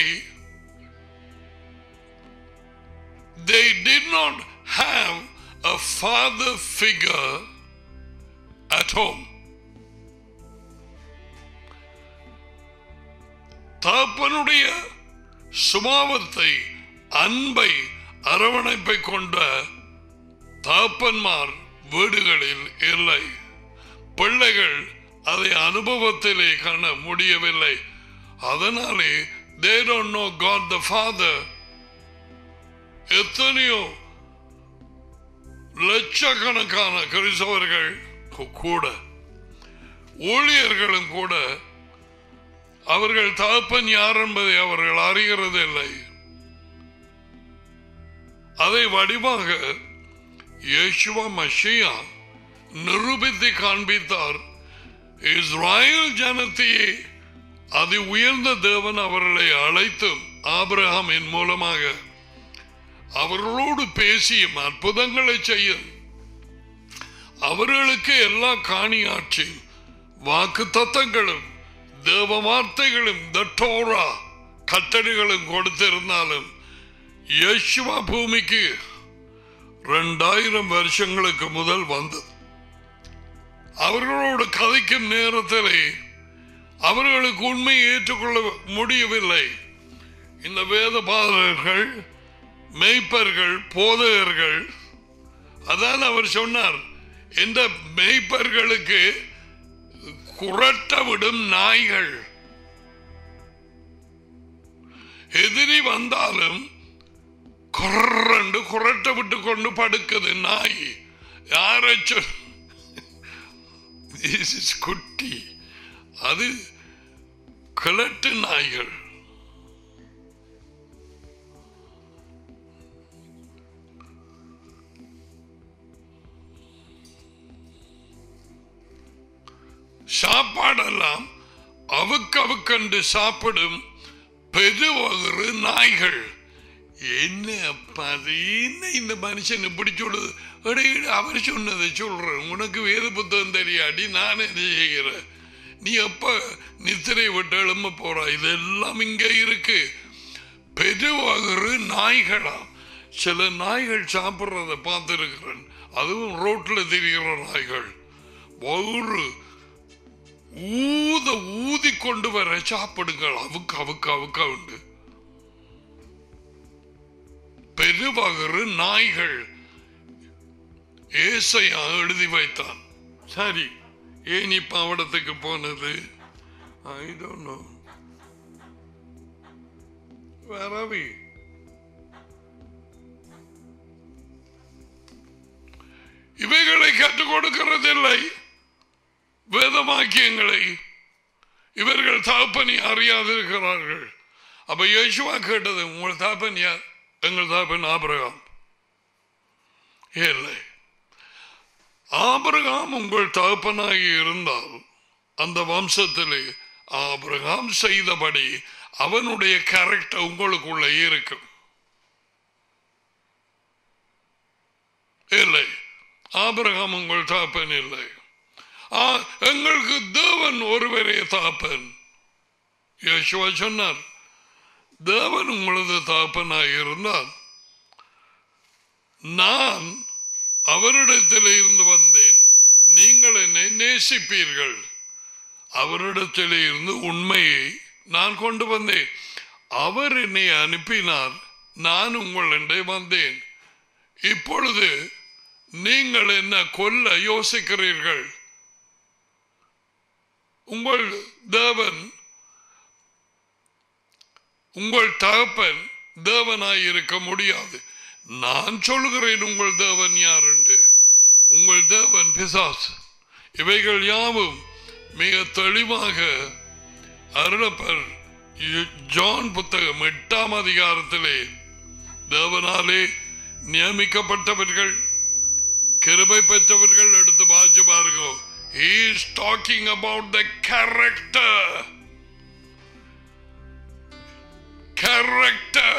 they did not have a father figure at home. தகப்பனுடைய சுபாவத்தை அன்பை அரவணைப்பை கொண்ட தகப்பன்மார் வீடுகளில் இல்லை பிள்ளைகள் அதை அனுபவத்திலே காண முடியவில்லை அதனாலே they don't know God the Father எத்தனையோ லட்சக்கணக்கான கிறிஸ்தவர்கள் கு- கூட ஊழியர்களும் கூட அவர்கள் தகப்பன் யார் என்பதை அவர்கள் அறிகிறதில்லை அதை வடிவாக இயேசுவா மஷியா நிரூபித்து காண்பித்தார் இஸ்ராயல் ஜனத்தையே அதி உயர்ந்த தேவன் அவர்களை அழைத்தும் ஆபிரகாமின் மூலமாக அவர்களோடு பேசியும் அற்புதங்களை செய்யும் அவர்களுக்கு எல்லா காணியாட்சி வாக்கு தத்தங்களும் தேவ வார்த்தைகளும் the Torah கட்டளைகளும் கொடுத்திருந்தாலும் யேசுவா பூமிக்கு ரெண்டாயிரம் வருஷங்களுக்கு முதல் வந்தது அவர்களோடு கதைக்கும் நேரத்திலே அவர்களுக்கு உண்மையை ஏற்றுக்கொள்ள முடியவில்லை இந்த வேத பாதகர்கள் மெய்ப்பர்கள் போதகர்கள் அதான் அவர் சொன்னார் இந்த மெய்ப்பர்களுக்கு குரட்ட விடும் நாய்கள் எதிரி வந்தாலும் குரண்டு குரட்ட விட்டு கொண்டு படுக்குது நாய் யாரை சொல் This is குட்டி அது கிழட்டு நாய்கள் சாப்பாடெல்லாம் அவுக்கு அவுக்கண்டு சாப்பிடும் பெருவகுறு நாய்கள் என்ன அப்பா அது என்ன இந்த மனுஷன் இப்படி சொல்லுது எடே, எடே, அவர் சொன்னதை சொல்றேன் உனக்கு வேத புத்தகம் தெரியாடி நான் என்ன செய்கிறேன் நீ எப்ப நித்திரை விட்டு எழும்ப போற இதெல்லாம் இங்க இருக்கு பெருவகுறு நாய்களா சில நாய்கள் சாப்பிட்றத பார்த்துருக்கிறேன் அதுவும் ரோட்ல தெரிகிற நாய்கள் வகுறு ஊத ஊதி கொண்டு வர சாப்பிடுங்கள் அவுக்கு அவுக்கு அவுக்க உண்டு பெருவகரு நாய்கள் ஏசையா எழுதி வைத்தான் சரி ஏன் இப்ப அவடத்துக்கு போனது I don't know Where are we? இவைகளை கற்றுக் கொடுக்கிறதில்லை வேதமாக்கியங்களை இவர்கள் தாப்பனி அறியாதிருக்கிறார்கள் அப்ப யேசுவா கேட்டது உங்கள் தாப்பன் யார் எங்கள் தாப்பன் ஆபிரகாம் இல்லை ஆபிரகாம் உங்கள் தகப்பனாகி இருந்தால் அந்த வம்சத்திலே ஆபிரகாம் செய்தபடி அவனுடைய கேரக்டர் உங்களுக்குள்ள இருக்கும் இல்லை ஆபிரகாம் உங்கள் தாப்பன் இல்லை ஆ, எங்களுக்கு தேவன் ஒருவரே தாப்பன் யேசுவா சொன்னார் தேவன் உங்களது தாப்பனாய் இருந்தால் நான் அவரிடத்தில் இருந்து வந்தேன் நீங்கள் என்னை நேசிப்பீர்கள் அவரிடத்தில் இருந்து உண்மையை நான் கொண்டு வந்தேன் அவர் என்னை அனுப்பினார் நான் உங்களிடே வந்தேன் இப்பொழுது நீங்கள் என்ன கொல்ல யோசிக்கிறீர்கள் உங்கள் தேவன் உங்கள் தகப்பன் தேவனாய் இருக்க முடியாது நான் சொல்கிறேன் உங்கள் தேவன் யார் என்று உங்கள் தேவன் பிசாஸ் இவைகள் யாவும் மிக தெளிவாக அருளப்பர் ஜான் புத்தகம் எட்டாம் அதிகாரத்திலே தேவனாலே நியமிக்கப்பட்டவர்கள் கிருபை பெற்றவர்கள் எடுத்து வாசிச்சு பாருங்க he is talking about the character character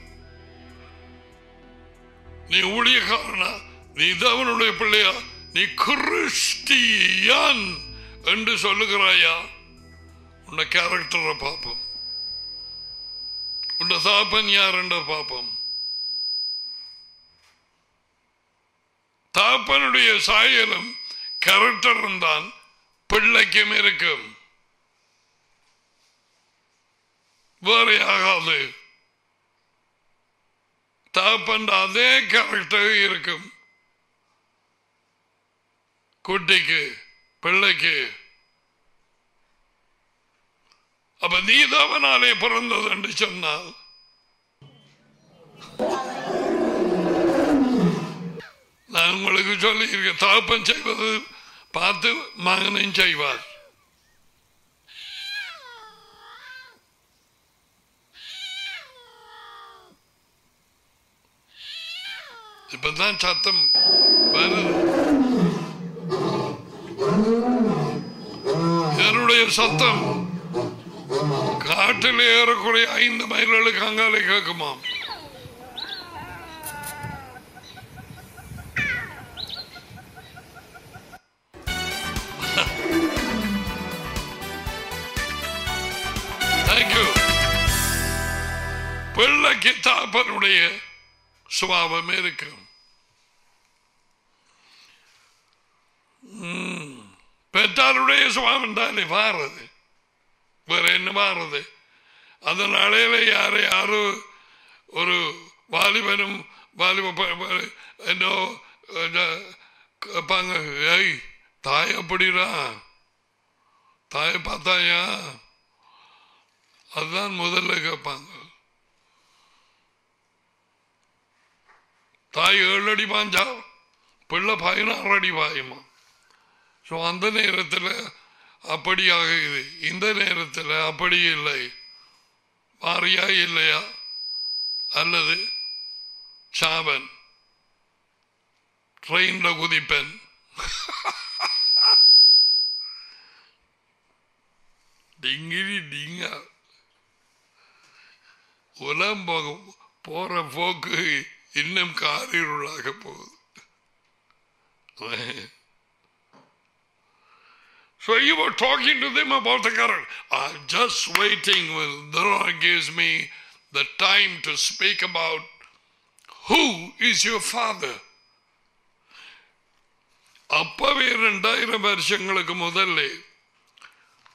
நீ ஊழியக்காரனா நீ தேவனுடைய பிள்ளையா நீ கிறிஸ்டியன் என்று சொல்லுகிறாயா உன்னை கேரக்டரை பார்ப்போம் உன்னை தாப்பன் யார் என்ற பார்ப்போம் தாப்பனுடைய சாயலும் கேரக்டரும் தான் பிள்ளைக்கும் இருக்கும் வேறு ஆகாது தாப்பன் அதே கேரக்டர் இருக்கும் குட்டிக்கு பிள்ளைக்கு அப்ப நீ தவனாலே பிறந்தது என்று சொன்னால் நான் உங்களுக்கு சொல்லி இருக்க தகப்பன் செய்வது பார்த்து மகனும் செய்வார் இப்பதான் சத்தம் வருது என்னுடைய சத்தம் காட்டில் ஏறக்குறைய ஐந்து மைல்களுக்கு அங்காலே கேட்குமாம் தேங்க்யூ பிள்ளைக்கு தாப்பனுடைய சுபாவம் இருக்கு ம். பெற்றாருடைய சுபாவம் தானே மாறுது வேற என்ன மாறுது அதனால யாரை யாரும் ஒரு வாலிபனும் வாலிப ப- ப- என்னோ அஹ், கேட்பாங்க ஏய் தாய் அப்படிடா தாயை பார்த்தாயா அதுதான் முதல்ல கேட்பாங்க தாய் ஏழு அடி பாஞ்சா பிள்ளை பதினாறு அடி பாயுமா ஸோ அந்த நேரத்தில் அப்படியாக இது இந்த நேரத்தில் அப்படி இல்லை வாரியா இல்லையா அல்லது சாவன் ட்ரெயின்ல குதிப்பேன் டிங்கிரி டிங்கா உலம் போக போற போக்கு இன்னும் காரிருளாக போகுது So you were talking to them about the current. I'm just waiting when the Lord gives me the time to speak about who is your father. அப்பவே ரெண்டாயிரம் வருஷங்களுக்கு முதல்ல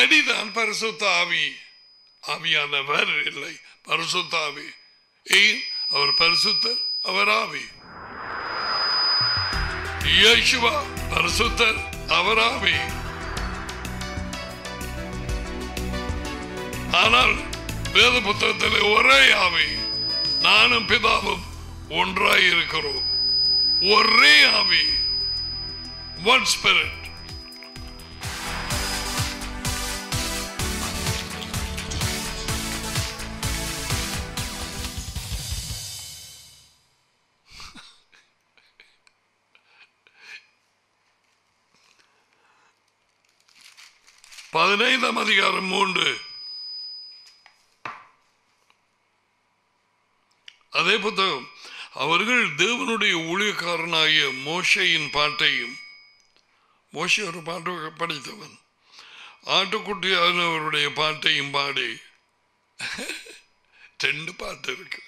டேடி தான் பரிசுத்த ஆவி ஆவியானவர் இல்லை பரிசுத்த ஆவி ஏன் அவர் பரிசுத்தர் அவர் ஆவி இயேசுவா பரிசுத்தர் அவர் ஆவி ஆனால் வேத புத்தகத்தில் ஒரே ஆவி நானும் பிதாவும் ஒன்றாய் இருக்கிறோம் ஒரே ஆவி ஒன் ஸ்பிரிட் பதினைந்தாம் அதிகாரம் மூன்று அதே புத்தகம் அவர்கள் தேவனுடைய ஊழியக்காரனாகிய மோஷையின் பாட்டையும் மோஷை ஒரு பாட்டு படித்தவன் ஆட்டுக்குட்டியானவருடைய பாட்டையும் பாடி ரெண்டு பாட்டு இருக்கு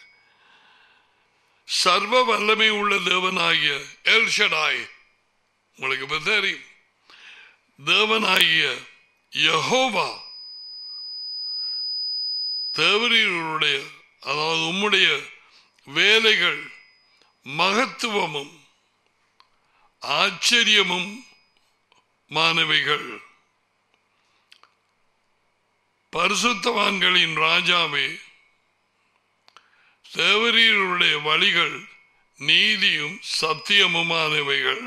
சர்வ வல்லமை உள்ள தேவனாகிய எல்ஷடாய் உங்களுக்கு இப்ப தெரியும் தேவனாகிய யஹோவா தேவரீருடைய அதாவது உம்முடைய வேலைகள் மகத்துவமும் ஆச்சரியமும் மாணவிகள் பரிசுத்தவான்களின் ராஜாவே தேவரீருடைய வழிகள் நீதியும் சத்தியமுமானவைகள்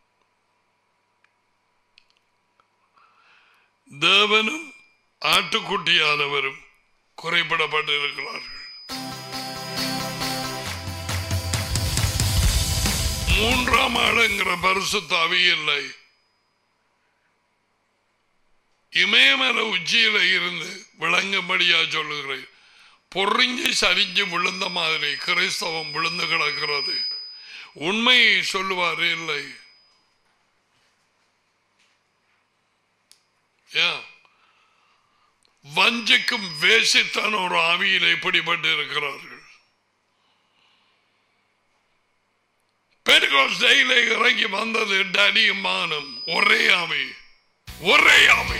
தேவனும் ஆட்டுக்குட்டியானவரும் குறைபடப்பட்டிருக்கிறார்கள் மூன்றாம் ஆளுங்கிற பரிசுத்தாவி இல்லை இமயமல உச்சியில இருந்து விளங்கும்படியா சொல்லுகிறேன் பொறிஞ்சு சரிஞ்சு விழுந்த மாதிரி கிறிஸ்தவம் விழுந்து கிடக்கிறது உண்மையை சொல்லுவார் இல்லை ஏன்? வஞ்சிக்கும் வேசித்தான ஒரு ஆவியிலே பிடிபட்டு இருக்கிறார்கள் பெருகோஸ் டெய்லே இறங்கி வந்தது டடியும் மானும் ஒரே ஆவி ஒரே ஆவி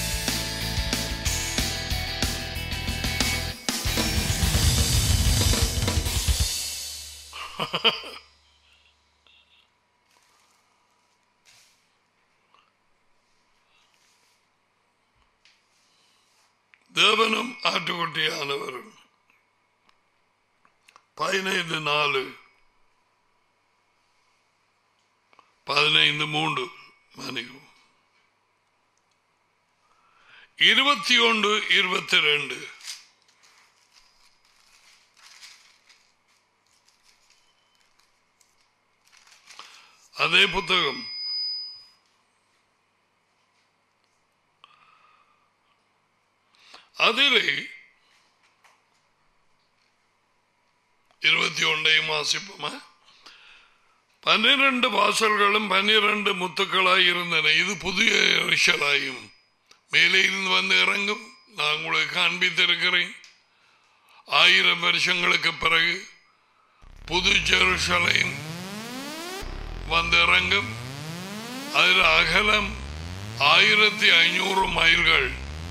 தேவனும் ஆட்டுக்குட்டியானவரும் பதினைந்து நாலு பதினைந்து மூன்று மணிக்கும் இருபத்தி ஒன்று இருபத்தி ரெண்டு அதே புத்தகம் அதிலே இருபத்தி ஒன்றையும் வாசிப்போமா பன்னிரண்டு வாசல்களும் பன்னிரண்டு முத்துக்களாய் இருந்தன இது புதிய ரிஷலாயும் மேலே இருந்து வந்து இறங்கும் நான் உங்களுக்கு காண்பித்திருக்கிறேன் ஆயிரம் வருஷங்களுக்கு பிறகு புது ஜெருசலையும் வந்து இறங்கும் அதில் அகலம் ஆயிரத்தி ஐநூறு மைல்கள்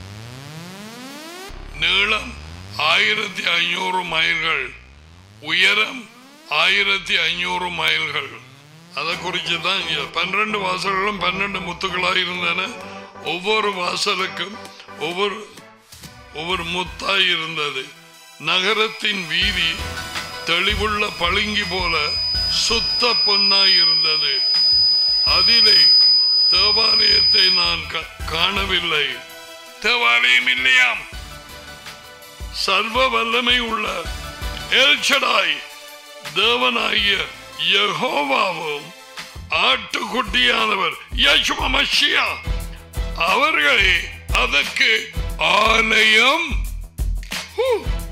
நீளம் ஆயிரத்தி ஐநூறு மைல்கள் உயரம் ஆயிரத்தி ஐநூறு மைல்கள் அதை குறித்து தான் இங்க பன்னிரண்டு வாசல்களும் பன்னெண்டு முத்துக்களாக இருந்தன ஒவ்வொரு வாசலுக்கும் ஒவ்வொரு ஒவ்வொரு முத்தாய் இருந்தது நகரத்தின் வீதி தெளிவுள்ள பளிங்கி போல சுத்த பொன்னாய் இருந்தது அதிலே தேவாலயத்தை நான் கா- காணவில்லை தேவாலயம் இல்லையாம் சர்வ வல்லமை உள்ள எல்சடாய் தேவனாகிய யெகோவாவும் ஆட்டுக்குட்டியானவர் யேசுவ மஷியா அவர்களே அதற்கு ஆலயம் ஹூ.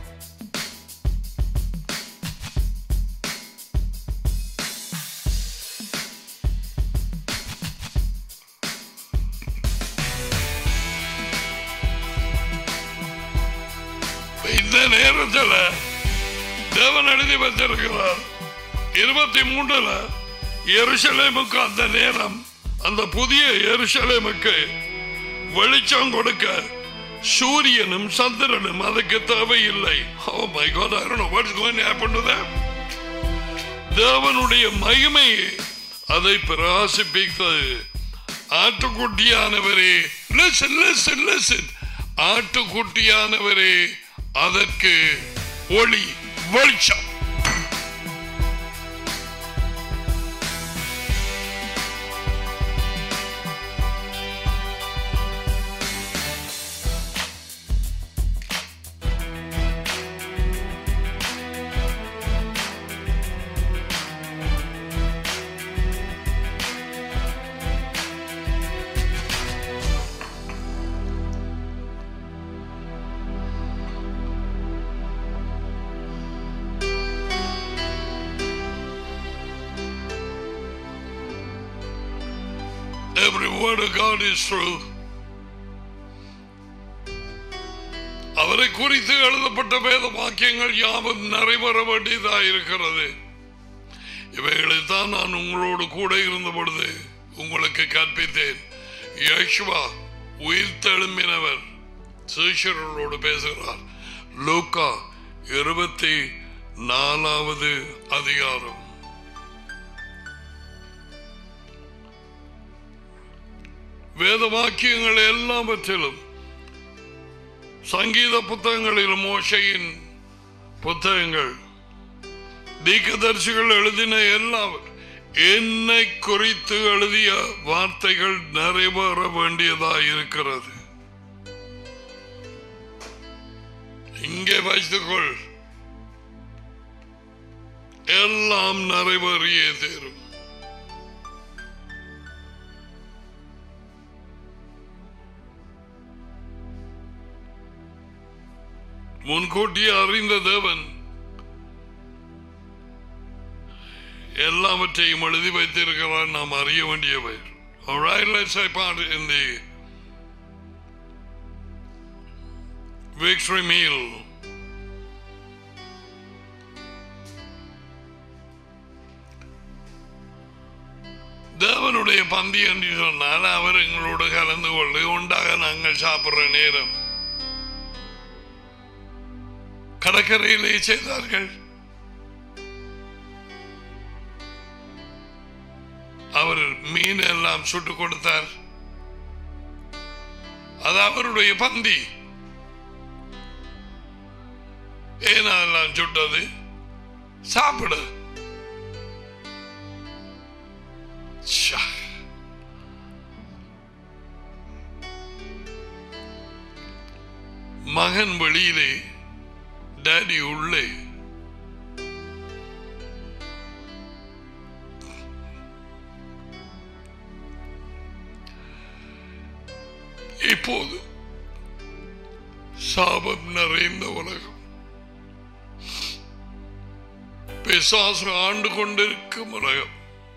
இந்த நேரத்தில் தேவன் எழுதி வச்சிருக்கிறார் இருபத்தி மூன்றுல எருசலேமுக்கு அந்த நேரம் அந்த புதிய எருசலேமுக்கு வெளிச்சம் கொடுக்க சூரியனும் சந்திரனும் அதுக்கு தேவையில்லை Oh my God, I don't know what's going to happen to them. தேவனுடைய மகிமையை அதை பிரகாசிப்பித்தது ஆட்டுக்குட்டியானவரே listen, listen, listen. ஆட்டுக்குட்டியானவரே அதற்கு ஒளி வெளிச்சம் Every word of God is true. அவரை குறித்து எழுதப்பட்ட வேத வாக்கியங்கள் யாவும் நிறைவேற வேண்டியதாக இருக்கிறது இவைகளைத்தான் நான் உங்களோடு கூட இருந்த பொழுது உங்களுக்கு கற்பித்தேன் யேசுவா உயிர் தெழும்பினவர் சீஷர்களோடு பேசுகிறார் லூக்கா இருபத்தி நாலாவது அதிகாரம் வேத வாக்கியங்கள் எல்லாவற்றிலும் சங்கீத புத்தகங்களிலும் மோசையின் புத்தகங்கள் தீக்கதர்சிகள் எழுதின எல்லாவர் என்னை குறித்து எழுதிய வார்த்தைகள் நிறைவேற வேண்டியதா இருக்கிறது இங்கே வைத்துக்கொள் எல்லாம் நிறைவேறியே தீரும் முன்கூட்டியே அறிந்த தேவன் எல்லாவற்றையும் எழுதி வைத்திருக்கிறார் நாம் அறிய வேண்டியவை Alright, let's say part in the victory meal. தேவனுடைய பந்தி என்று சொன்னால் அவர் எங்களோடு கலந்து கொண்டு உண்டாக நாங்கள் சாப்பிடுற நேரம் கடற்கரையிலே செய்தார்கள் அவர் மீன் எல்லாம் சுட்டு கொடுத்தார் அது அவருடைய பந்தி ஏன் அதெல்லாம் சுட்டது சாப்பிடு ச்ச. மகன் வெளியிலே டாடி உள்ளே இப்போது சாபம் நிறைந்த உலகம் பிசாசு ஆண்டு கொண்டிருக்கும் உலகம்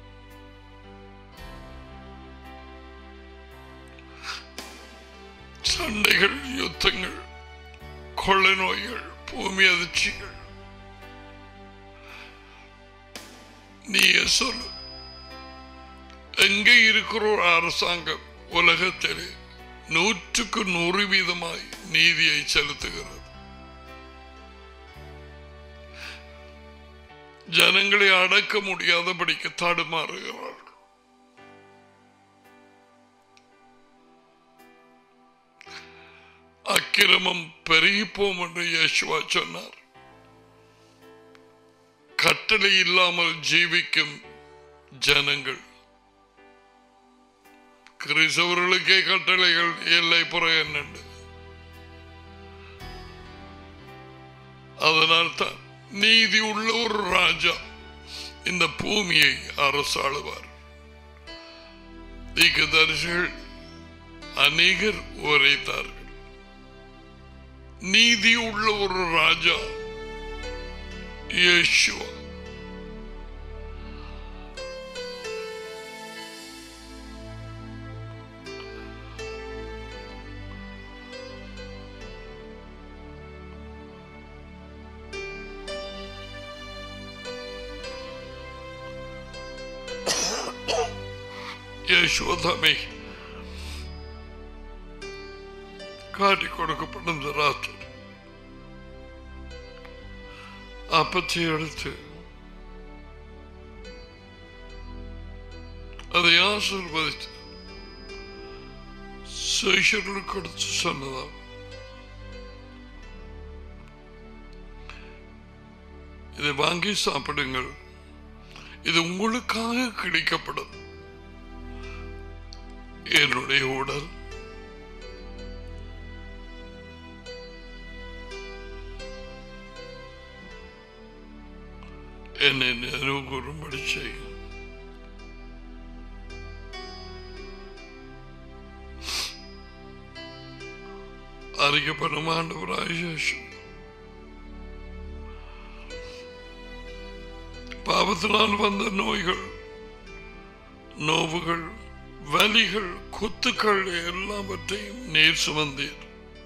சண்டைகள் யுத்தங்கள் கொள்ளை நோய்கள் பூமி அதிர்ச்சிகள் நீயே சொல்லு எங்கே இருக்கிற ஒரு அரசாங்கம் உலகத்திலே நூற்றுக்கு நூறு வீதமாய் நீதியை செலுத்துகிறது ஜனங்களை அடக்க முடியாதபடிக்கு தடுமாறுகிறார்கள் அக்கிரமம் பெருகிப்போம் என்று இயேசுவா சொன்னார் கட்டளை இல்லாமல் ஜீவிக்கும் ஜனங்கள் கிறிஸ்தவர்களுக்கே கட்டளைகள் எல்லை புற என்னண்டு அதனால் தான் நீதி உள்ள ஒரு ராஜா இந்த பூமியை அரசாளுவார் தீர்க்கதரிசிகள் அநேகர் உரைத்தார்கள் நீதி உள்ள ஒரு ராஜா இயேசுவா யசோதமை காட்டி கொடுக்கப்படும் இந்த ராத்திரி அப்பத்தை எடுத்து அதை ஆசீர்வதித்து சேஷர்களுக்கு கொடுத்து சொன்னதாம் இதை வாங்கி சாப்பிடுங்கள் இது உங்களுக்காக கிடைக்கப்படும் என்னுடைய உடல் என்னை நினைவு கூறும்படி செய்யும் அறிக்கப்படும் ஆண்டவராய் இயேசு பாவத்தினால் வந்த நோய்கள் நோவுகள் வலிகள் குத்துக்கள் எல்லாவற்றையும் நீர் சுமந்தீர்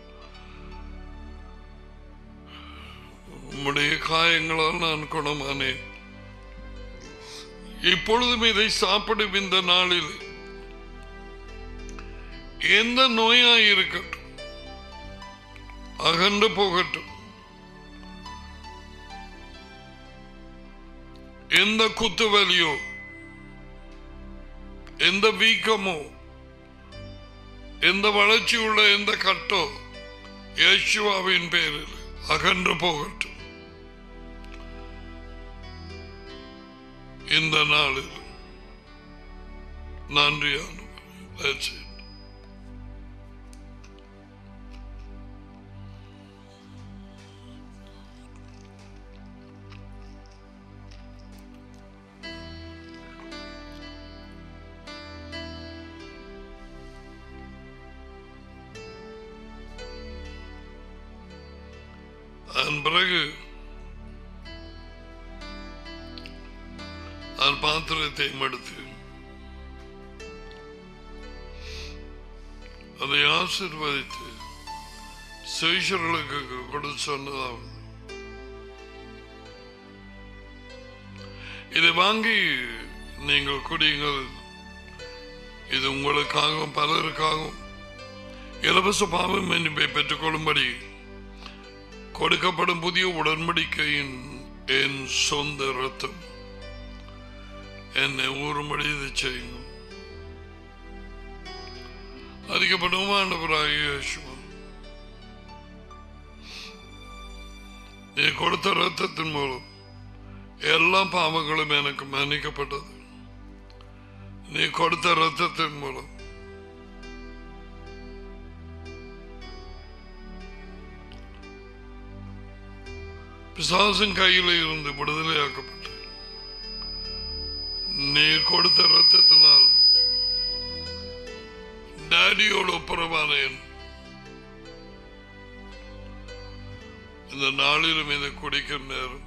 உம்முடைய காயங்களால் நான் குணமானேன் இப்பொழுதும் இதை சாப்பிடும் இந்த நாளில் எந்த நோயாய் இருக்கட்டும் அகன்று போகட்டும் எந்த குத்து வலியோ எந்த வீக்கமோ எந்த வளர்ச்சி உள்ள எந்த கட்டோ யேசுவாவின் பேரில் அகன்று போகட்டும் இந்த நாளில் நன்றியான That's it. அதன் பிறகு அதன் பாத்திரத்தை எடுத்து அதை ஆசிர்வதித்து சேஷர்களுக்கு கொடுத்து சொன்னதாகும் இதை வாங்கி நீங்கள் குடியுங்கள் இது உங்களுக்காகவும் பலருக்காகவும் இலவச பாவம் மன்னிப்பை பெற்றுக்கொள்ளும்படி கொடுக்கப்படும் புதிய உடன்படிக்கையின் என் சொந்த ரத்தம் என்னை ஊறும்படி இதை செய்யும் அறிக்கப்படும் ஆண்டவராக இயேசுவா நீ கொடுத்த ரத்தத்தின் மூலம் எல்லா பாவங்களும் எனக்கு மன்னிக்கப்பட்டது நீ கொடுத்த ரத்தத்தின் மூலம் பிசாசின் கையில் இருந்து விடுதலையாக்கப்பட்டு நீர் கொடுத்த ரத்தத்தினால் டாடியோடு ஒப்புரவானேன் இந்த நாளிலும் இதை குடிக்கும் நேரம்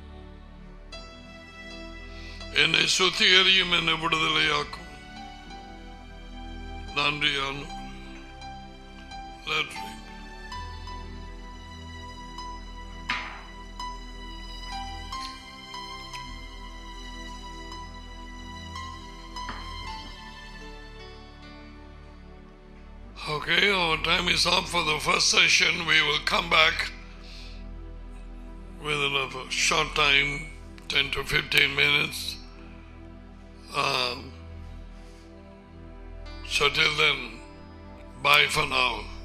என்னை சுத்திகரியும் என்னை விடுதலையாக்கும் நன்றியான நன்றி Okay, our time is up for the first session. We will come back within a short time, 10 to 15 minutes. Um, so till then, bye for now.